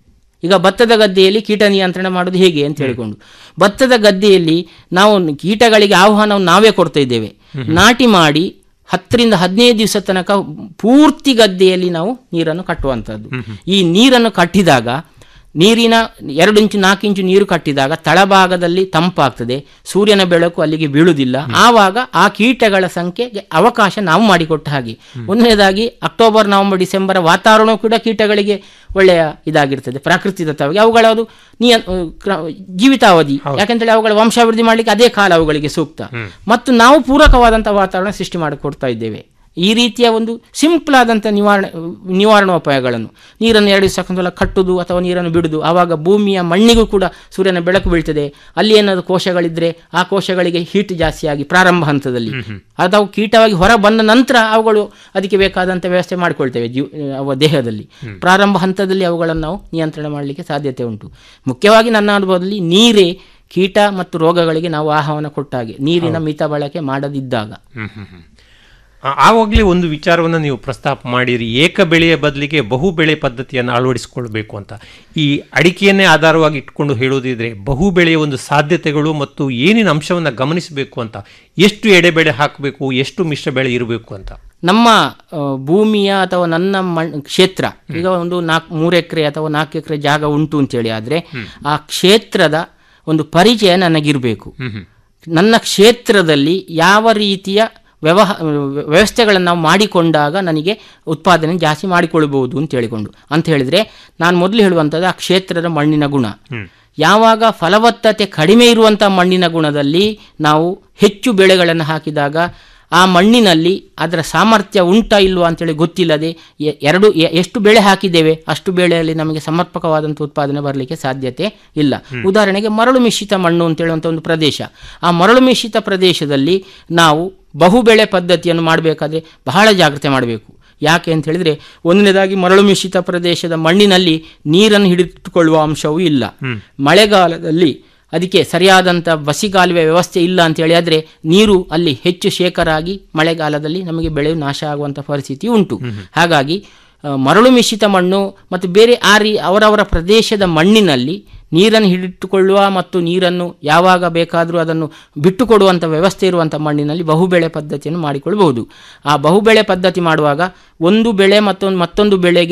ಈಗ ಭತ್ತದ ಗದ್ದೆಯಲ್ಲಿ ಕೀಟ ನಿಯಂತ್ರಣ ಮಾಡೋದು ಹೇಗೆ ಅಂತ ಹೇಳಿಕೊಂಡು ಭತ್ತದ ಗದ್ದೆಯಲ್ಲಿ ನಾವು ಕೀಟಗಳಿಗೆ ಆಹ್ವಾನವನ್ನು ನಾವೇ ಕೊಡ್ತಾ ಇದ್ದೇವೆ ನಾಟಿ ಮಾಡಿ ಹತ್ತರಿಂದ ಹದಿನೈದು ದಿವಸ ತನಕ ಪೂರ್ತಿ ಗದ್ದೆಯಲ್ಲಿ ನಾವು ನೀರನ್ನು ಕಟ್ಟುವಂಥದ್ದು ಈ ನೀರನ್ನು ಕಟ್ಟಿದಾಗ ನೀರಿನ ಎರಡು ಇಂಚು ನಾಲ್ಕು ಇಂಚು ನೀರು ಕಟ್ಟಿದಾಗ ತಳಭಾಗದಲ್ಲಿ ತಂಪಾಗ್ತದೆ ಸೂರ್ಯನ ಬೆಳಕು ಅಲ್ಲಿಗೆ ಬೀಳುವುದಿಲ್ಲ ಆವಾಗ ಆ ಕೀಟಗಳ ಸಂಖ್ಯೆಗೆ ಅವಕಾಶ ನಾವು ಮಾಡಿಕೊಟ್ಟ ಹಾಗೆ ಒಂದನೇದಾಗಿ ಅಕ್ಟೋಬರ್ ನವೆಂಬರ್ ಡಿಸೆಂಬರ್ ವಾತಾವರಣ ಕೂಡ ಕೀಟಗಳಿಗೆ ಒಳ್ಳೆಯ ಇದಾಗಿರ್ತದೆ ಪ್ರಾಕೃತಿದತ್ತವಾಗಿ ಅವುಗಳದು ನಿಯ ಕ್ರ- ಜೀವಿತಾವಧಿ ಯಾಕಂತೇಳಿ ಅವುಗಳ ವಂಶಾಭಿವೃದ್ಧಿ ಮಾಡಲಿಕ್ಕೆ ಅದೇ ಕಾಲ ಅವುಗಳಿಗೆ ಸೂಕ್ತ ಮತ್ತು ನಾವು ಪೂರಕವಾದಂಥ ವಾತಾವರಣ ಸೃಷ್ಟಿ ಮಾಡಿಕೊಡ್ತಾ ಇದ್ದೇವೆ ಈ ರೀತಿಯ ಒಂದು ಸಿಂಪಲ್ ಆದಂಥ ನಿವಾರಣೆ ನಿವಾರಣೋಪಾಯಗಳನ್ನು ನೀರನ್ನು ಎರಡು ದಿವಸ ಕಟ್ಟುದು ಅಥವಾ ನೀರನ್ನು ಬಿಡುದು ಆವಾಗ ಭೂಮಿಯ ಮಣ್ಣಿಗೂ ಕೂಡ ಸೂರ್ಯನ ಬೆಳಕು ಬೀಳ್ತದೆ ಅಲ್ಲಿ ಏನಾದರೂ ಕೋಶಗಳಿದ್ರೆ ಆ ಕೋಶಗಳಿಗೆ ಹೀಟ್ ಜಾಸ್ತಿಯಾಗಿ ಪ್ರಾರಂಭ ಹಂತದಲ್ಲಿ ಅದು ಅವು ಕೀಟವಾಗಿ ಹೊರ ಬಂದ ನಂತರ ಅವುಗಳು ಅದಕ್ಕೆ ಬೇಕಾದಂಥ ವ್ಯವಸ್ಥೆ ಮಾಡಿಕೊಳ್ತೇವೆ ಜೀವ ಅವ ದೇಹದಲ್ಲಿ ಪ್ರಾರಂಭ ಹಂತದಲ್ಲಿ ಅವುಗಳನ್ನು ನಾವು ನಿಯಂತ್ರಣ ಮಾಡಲಿಕ್ಕೆ ಸಾಧ್ಯತೆ ಉಂಟು ಮುಖ್ಯವಾಗಿ ನನ್ನ ಅನುಭವದಲ್ಲಿ ನೀರೇ ಕೀಟ ಮತ್ತು ರೋಗಗಳಿಗೆ ನಾವು ಆಹ್ವಾನ ಕೊಟ್ಟ ಹಾಗೆ ನೀರಿನ ಮಿತ ಬಳಕೆ ಮಾಡದಿದ್ದಾಗ ಆ- ಆವಾಗಲೇ ಒಂದು ವಿಚಾರವನ್ನು ನೀವು ಪ್ರಸ್ತಾಪ ಮಾಡಿರಿ ಏಕ ಬೆಳೆಯ ಬದಲಿಗೆ ಬಹು ಬೆಳೆ ಪದ್ಧತಿಯನ್ನು ಅಳವಡಿಸಿಕೊಳ್ಬೇಕು ಅಂತ ಈ ಅಡಿಕೆಯನ್ನೇ ಆಧಾರವಾಗಿ ಇಟ್ಕೊಂಡು ಹೇಳೋದಿದ್ರೆ ಬಹು ಬೆಳೆಯ ಒಂದು ಸಾಧ್ಯತೆಗಳು ಮತ್ತು ಏನಿನ ಅಂಶವನ್ನು ಗಮನಿಸಬೇಕು ಅಂತ ಎಷ್ಟು ಎಡೆಬೆಳೆ ಹಾಕಬೇಕು ಎಷ್ಟು ಮಿಶ್ರ ಬೆಳೆ ಇರಬೇಕು ಅಂತ ನಮ್ಮ ಆ, ಭೂಮಿಯ ಅಥವಾ ನನ್ನ ಮಣ್ ಕ್ಷೇತ್ರ ಈಗ ಒಂದು ನಾಲ್ಕು ಮೂರು ಎಕರೆ ಅಥವಾ ನಾಲ್ಕು ಎಕರೆ ಜಾಗ ಉಂಟು ಅಂತೇಳಿ ಆದರೆ ಆ ಕ್ಷೇತ್ರದ ಒಂದು ಪರಿಚಯ ನನಗಿರಬೇಕು ನನ್ನ ಕ್ಷೇತ್ರದಲ್ಲಿ ಯಾವ ರೀತಿಯ ವ್ಯವಹ ವ್ಯವಸ್ಥೆಗಳನ್ನು ನಾವು ಮಾಡಿಕೊಂಡಾಗ ನನಗೆ ಉತ್ಪಾದನೆ ಜಾಸ್ತಿ ಮಾಡಿಕೊಳ್ಬಹುದು ಅಂತ ಹೇಳಿಕೊಂಡು ಅಂತ ಹೇಳಿದ್ರೆ ನಾನು ಮೊದಲು ಹೇಳುವಂಥದ್ದು ಆ ಕ್ಷೇತ್ರದ ಮಣ್ಣಿನ ಗುಣ ಯಾವಾಗ ಫಲವತ್ತತೆ ಕಡಿಮೆ ಇರುವಂಥ ಮಣ್ಣಿನ ಗುಣದಲ್ಲಿ ನಾವು ಹೆಚ್ಚು ಬೆಳೆಗಳನ್ನು ಹಾಕಿದಾಗ ಆ ಮಣ್ಣಿನಲ್ಲಿ ಅದರ ಸಾಮರ್ಥ್ಯ ಉಂಟಾ ಇಲ್ವಾ ಅಂತೇಳಿ ಗೊತ್ತಿಲ್ಲದೆ ಎ- ಎರಡು ಎ- ಎಷ್ಟು ಬೆಳೆ ಹಾಕಿದ್ದೇವೆ ಅಷ್ಟು ಬೆಳೆಯಲ್ಲಿ ನಮಗೆ ಸಮರ್ಪಕವಾದಂಥ ಉತ್ಪಾದನೆ ಬರಲಿಕ್ಕೆ ಸಾಧ್ಯತೆ ಇಲ್ಲ ಉದಾಹರಣೆಗೆ ಮರಳು ಮಿಶ್ರಿತ ಮಣ್ಣು ಅಂತ ಹೇಳುವಂಥ ಒಂದು ಪ್ರದೇಶ ಆ ಮರಳು ಮಿಶ್ರಿತ ಪ್ರದೇಶದಲ್ಲಿ ನಾವು ಬಹುಬೆಳೆ ಪದ್ಧತಿಯನ್ನು ಮಾಡಬೇಕಾದ್ರೆ ಬಹಳ ಜಾಗ್ರತೆ ಮಾಡಬೇಕು ಯಾಕೆ ಅಂತ ಹೇಳಿದ್ರೆ ಒಂದನೇದಾಗಿ ಮರಳು ಮಿಶ್ರಿತ ಪ್ರದೇಶದ ಮಣ್ಣಿನಲ್ಲಿ ನೀರನ್ನು ಹಿಡಿದುಕೊಳ್ಳುವ ಅಂಶವೂ ಇಲ್ಲ ಮಳೆಗಾಲದಲ್ಲಿ ಅದಕ್ಕೆ ಸರಿಯಾದಂಥ ಬಸಿಗಾಲುವೆ ವ್ಯವಸ್ಥೆ ಇಲ್ಲ ಅಂತ ಹೇಳಿ ಆದರೆ ನೀರು ಅಲ್ಲಿ ಹೆಚ್ಚು ಶೇಖರ ಆಗಿ ಮಳೆಗಾಲದಲ್ಲಿ ನಮಗೆ ಬೆಳೆ ನಾಶ ಆಗುವಂಥ ಪರಿಸ್ಥಿತಿ ಉಂಟು ಹಾಗಾಗಿ ಆ, ಮರಳು ಮಿಶ್ರಿತ ಮಣ್ಣು ಮತ್ತು ಬೇರೆ ಆ ರೀ ಅವರವರ ಪ್ರದೇಶದ ಮಣ್ಣಿನಲ್ಲಿ ನೀರನ್ನು ಹಿಡಿದುಕೊಳ್ಳುವ ಮತ್ತು ನೀರನ್ನು ಯಾವಾಗ ಬೇಕಾದರೂ ಅದನ್ನು ಬಿಟ್ಟುಕೊಡುವಂಥ ವ್ಯವಸ್ಥೆ ಇರುವಂಥ ಮಣ್ಣಿನಲ್ಲಿ ಬಹುಬೆಳೆ ಪದ್ಧತಿಯನ್ನು ಮಾಡಿಕೊಳ್ಳಬಹುದು ಆ ಬಹುಬೆಳೆ ಪದ್ಧತಿ ಮಾಡುವಾಗ ಒಂದು ಬೆಳೆ ಮತ್ತೊಂದು ಮತ್ತೊಂದು ಬೆಳೆಗೆ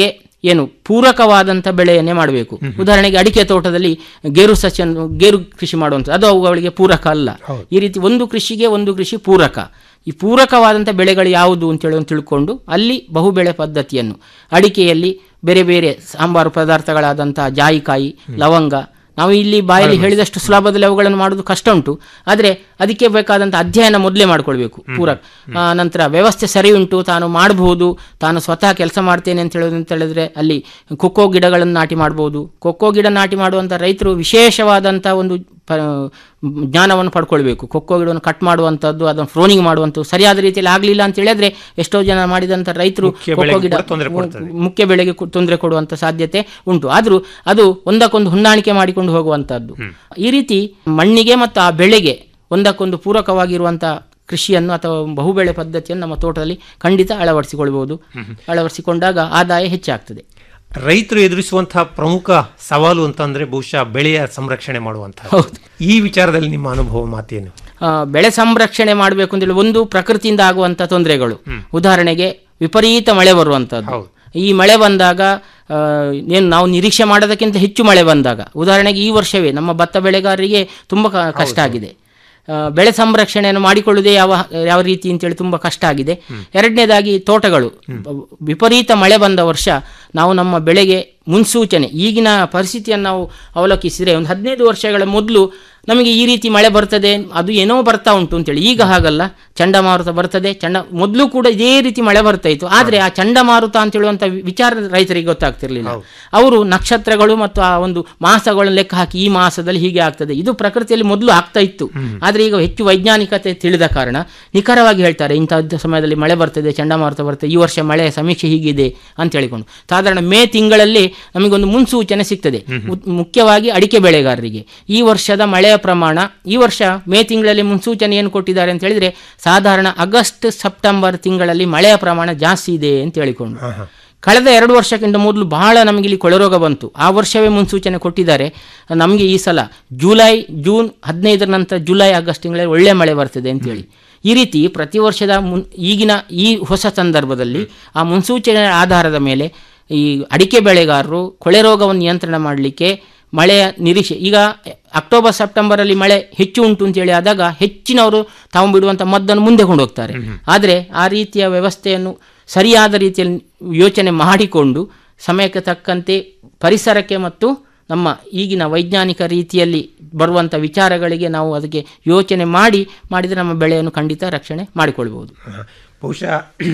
ಏನು ಪೂರಕವಾದಂಥ ಬೆಳೆಯನ್ನೇ ಮಾಡಬೇಕು ಉದಾಹರಣೆಗೆ ಅಡಿಕೆ ತೋಟದಲ್ಲಿ ಗೇರು ಸಸ್ಯವನ್ನು ಗೇರು ಕೃಷಿ ಮಾಡುವಂಥ ಅದು ಅವುಗಳಿಗೆ ಪೂರಕ ಅಲ್ಲ ಈ ರೀತಿ ಒಂದು ಕೃಷಿಗೆ ಒಂದು ಕೃಷಿ ಪೂರಕ ಈ ಪೂರಕವಾದಂಥ ಬೆಳೆಗಳು ಯಾವುದು ಅಂತೇಳಿ ಒಂದು ತಿಳ್ಕೊಂಡು ಅಲ್ಲಿ ಬಹುಬೆಳೆ ಪದ್ಧತಿಯನ್ನು ಅಡಿಕೆಯಲ್ಲಿ ಬೇರೆ ಬೇರೆ ಸಾಂಬಾರು ಪದಾರ್ಥಗಳಾದಂಥ ಜಾಯಿಕಾಯಿ ಲವಂಗ ನಾವು ಇಲ್ಲಿ ಬಾಯಲ್ಲಿ ಹೇಳಿದಷ್ಟು ಸುಲಭದಲ್ಲಿ ಅವುಗಳನ್ನು ಮಾಡೋದು ಕಷ್ಟ ಉಂಟು ಆದರೆ ಅದಕ್ಕೆ ಬೇಕಾದಂಥ ಅಧ್ಯಯನ ಮೊದಲೇ ಮಾಡ್ಕೊಳ್ಬೇಕು ಪೂರಕ ಆ, ನಂತರ ವ್ಯವಸ್ಥೆ ಸರಿ ಉಂಟು ತಾನು ಮಾಡಬಹುದು ತಾನು ಸ್ವತಃ ಕೆಲಸ ಮಾಡ್ತೇನೆ ಅಂತ ಹೇಳೋದು ಅಂತ ಹೇಳಿದ್ರೆ ಅಲ್ಲಿ ಕೊಕ್ಕೋ ಗಿಡಗಳನ್ನು ನಾಟಿ ಮಾಡ್ಬೋದು ಕೊಕ್ಕೋ ಗಿಡ ನಾಟಿ ಮಾಡುವಂಥ ರೈತರು ವಿಶೇಷವಾದಂಥ ಒಂದು ಪ ಜ್ಞಾನವನ್ನು ಪಡ್ಕೊಳ್ಬೇಕು ಕೊಕ್ಕೋ ಗಿಡವನ್ನು ಕಟ್ ಮಾಡುವಂಥದ್ದು ಅದನ್ನು ಫ್ರೋನಿಂಗ್ ಮಾಡುವಂಥದ್ದು ಸರಿಯಾದ ರೀತಿಯಲ್ಲಿ ಆಗಲಿಲ್ಲ ಅಂತ ಹೇಳಿದ್ರೆ ಎಷ್ಟೋ ಜನ ಮಾಡಿದಂಥ ರೈತರು ಮುಖ್ಯ ಕೊಕ್ಕೋ ಬೆಳೆಗೆ ಗಿಡ ಕೂಡ ತೊಂದರೆ ಕೊಡ್ತದೆ. ಮುಖ್ಯ ಬೆಳೆಗೆ ಕು- ತೊಂದರೆ ಕೊಡುವಂಥ ಸಾಧ್ಯತೆ ಉಂಟು ಆದರೂ ಅದು ಒಂದಕ್ಕೊಂದು ಹೊಂದಾಣಿಕೆ ಮಾಡಿಕೊಂಡು ಹೋಗುವಂಥದ್ದು ಈ ರೀತಿ ಮಣ್ಣಿಗೆ ಮತ್ತು ಆ ಬೆಳೆಗೆ ಒಂದಕ್ಕೊಂದು ಪೂರಕವಾಗಿರುವಂಥ ಕೃಷಿಯನ್ನು ಅಥವಾ ಬಹುಬೆಳೆ ಪದ್ಧತಿಯನ್ನು ನಮ್ಮ ತೋಟದಲ್ಲಿ ಖಂಡಿತ ಅಳವಡಿಸಿಕೊಳ್ಬಹುದು ಅಳವಡಿಸಿಕೊಂಡಾಗ ಆದಾಯ ಹೆಚ್ಚಾಗ್ತದೆ ರೈತರು ಎದುರಿಸುವಂತಹ ಪ್ರಮುಖ ಸವಾಲು ಅಂತಂದ್ರೆ ಬಹುಶಃ ಬೆಳೆಯ ಸಂರಕ್ಷಣೆ ಮಾಡುವಂತಹ ಹೌದು. ಈ ವಿಚಾರದಲ್ಲಿ ನಿಮ್ಮ ಅನುಭವ ಮಾತೇನು ಆ, ಬೆಳೆ ಸಂರಕ್ಷಣೆ ಮಾಡಬೇಕು ಅಂತೇಳಿ ಒಂದು ಪ್ರಕೃತಿಯಿಂದ ಆಗುವಂಥ ತೊಂದರೆಗಳು ಉದಾಹರಣೆಗೆ ವಿಪರೀತ ಮಳೆ ಬರುವಂಥದ್ದು ಈ ಮಳೆ ಬಂದಾಗ ಆ, ಏನು ನಾವು ನಿರೀಕ್ಷೆ ಮಾಡೋದಕ್ಕಿಂತ ಹೆಚ್ಚು ಮಳೆ ಬಂದಾಗ ಉದಾಹರಣೆಗೆ ಈ ವರ್ಷವೇ ನಮ್ಮ ಭತ್ತ ಬೆಳೆಗಾರರಿಗೆ ತುಂಬ ಕ- ಕಷ್ಟ ಆಗಿದೆ ಆ, ಬೆಳೆ ಸಂರಕ್ಷಣೆಯನ್ನು ಮಾಡಿಕೊಳ್ಳುವುದೇ ಯಾವ ಯಾವ ರೀತಿ ಅಂತೇಳಿ ತುಂಬ ಕಷ್ಟ ಆಗಿದೆ ಎರಡನೇದಾಗಿ ತೋಟಗಳು ವಿಪರೀತ ಮಳೆ ಬಂದ ವರ್ಷ ನಾವು ನಮ್ಮ ಬೆಳೆಗೆ ಮುನ್ಸೂಚನೆ ಈಗಿನ ಪರಿಸ್ಥಿತಿಯನ್ನು ನಾವು ಅವಲೋಕಿಸಿದರೆ ಒಂದು ಹದಿನೈದು ವರ್ಷಗಳ ಮೊದಲು ನಮಗೆ ಈ ರೀತಿ ಮಳೆ ಬರ್ತದೆ ಅದು ಏನೋ ಬರ್ತಾ ಉಂಟು ಅಂತೇಳಿ ಈಗ ಹಾಗಲ್ಲ ಚಂಡಮಾರುತ ಬರ್ತದೆ ಚಂಡ ಮೊದಲು ಕೂಡ ಇದೇ ರೀತಿ ಮಳೆ ಬರ್ತಾ ಇತ್ತು ಆದರೆ ಆ ಚಂಡಮಾರುತ ಅಂತ ಹೇಳುವಂಥ ವಿಚಾರ ರೈತರಿಗೆ ಗೊತ್ತಾಗ್ತಿರ್ಲಿಲ್ಲ ಅವರು ನಕ್ಷತ್ರಗಳು ಮತ್ತು ಆ ಒಂದು ಮಾಸಗಳನ್ನು ಲೆಕ್ಕ ಹಾಕಿ ಈ ಮಾಸದಲ್ಲಿ ಹೀಗೆ ಆಗ್ತದೆ ಇದು ಪ್ರಕೃತಿಯಲ್ಲಿ ಮೊದಲು ಆಗ್ತಾ ಇತ್ತು ಆದರೆ ಈಗ ಹೆಚ್ಚು ವೈಜ್ಞಾನಿಕತೆ ತಿಳಿದ ಕಾರಣ ನಿಖರವಾಗಿ ಹೇಳ್ತಾರೆ ಇಂಥ ಸಮಯದಲ್ಲಿ ಮಳೆ ಬರ್ತದೆ ಚಂಡಮಾರುತ ಬರ್ತದೆ ಈ ವರ್ಷ ಮಳೆ ಸಮೀಕ್ಷೆ ಹೀಗಿದೆ ಅಂತ ಹೇಳಿಕೊಂಡು ಸಾಧಾರಣ ಮೇ ತಿಂಗಳಲ್ಲಿ ನಮಗೊಂದು ಮುನ್ಸೂಚನೆ ಸಿಗ್ತದೆ ಉತ್- ಮುಖ್ಯವಾಗಿ ಅಡಿಕೆ ಬೆಳೆಗಾರರಿಗೆ ಈ ವರ್ಷದ ಮಳೆಯ ಪ್ರಮಾಣ ಈ ವರ್ಷ ಮೇ ತಿಂಗಳಲ್ಲಿ ಮುನ್ಸೂಚನೆ ಏನು ಕೊಟ್ಟಿದ್ದಾರೆ ಅಂತ ಹೇಳಿದ್ರೆ ಸಾಧಾರಣ ಆಗಸ್ಟ್ ಸೆಪ್ಟೆಂಬರ್ ತಿಂಗಳಲ್ಲಿ ಮಳೆಯ ಪ್ರಮಾಣ ಜಾಸ್ತಿ ಇದೆ ಅಂತ ಹೇಳಿಕೊಂಡು ಕಳೆದ ಎರಡು ವರ್ಷಕ್ಕಿಂತ ಮೊದಲು ಬಹಳ ನಮಗೆ ಇಲ್ಲಿ ಕೊಳೆರೋಗ ಬಂತು ಆ ವರ್ಷವೇ ಮುನ್ಸೂಚನೆ ಕೊಟ್ಟಿದ್ದಾರೆ ನಮಗೆ ಈ ಸಲ ಜುಲೈ ಜೂನ್ ಹದಿನೈದರ ನಂತರ ಜುಲೈ ಆಗಸ್ಟ್ ತಿಂಗಳಲ್ಲಿ ಒಳ್ಳೆ ಮಳೆ ಬರ್ತದೆ ಅಂತೇಳಿ ಈ ರೀತಿ ಪ್ರತಿ ವರ್ಷದ ಮುನ್ ಈಗಿನ ಈ ಹೊಸ ಸಂದರ್ಭದಲ್ಲಿ ಆ ಮುನ್ಸೂಚನೆ ಆಧಾರದ ಮೇಲೆ ಈ ಅಡಿಕೆ ಬೆಳೆಗಾರರು ಕೊಳೆ ರೋಗವನ್ನು ನಿಯಂತ್ರಣ ಮಾಡಲಿಕ್ಕೆ ಮಳೆಯ ನಿರೀಕ್ಷೆ ಈಗ ಅಕ್ಟೋಬರ್ ಸೆಪ್ಟೆಂಬರಲ್ಲಿ ಮಳೆ ಹೆಚ್ಚು ಉಂಟು ಅಂತೇಳಿ ಆದಾಗ ಹೆಚ್ಚಿನವರು ತಾವು ಬಿಡುವಂಥ ಮದ್ದನ್ನು ಮುಂದೆ ಕೊಂಡು ಹೋಗ್ತಾರೆ ಆದರೆ ಆ ರೀತಿಯ ವ್ಯವಸ್ಥೆಯನ್ನು ಸರಿಯಾದ ರೀತಿಯಲ್ಲಿ ಯೋಚನೆ ಮಾಡಿಕೊಂಡು ಸಮಯಕ್ಕೆ ತಕ್ಕಂತೆ ಪರಿಸರಕ್ಕೆ ಮತ್ತು ನಮ್ಮ ಈಗಿನ ವೈಜ್ಞಾನಿಕ ರೀತಿಯಲ್ಲಿ ಬರುವಂಥ ವಿಚಾರಗಳಿಗೆ ನಾವು ಅದಕ್ಕೆ ಯೋಚನೆ ಮಾಡಿ ಮಾಡಿದರೆ ನಮ್ಮ ಬೆಳೆಯನ್ನು ಖಂಡಿತ ರಕ್ಷಣೆ ಮಾಡಿಕೊಳ್ಬಹುದು ಬಹುಶಃ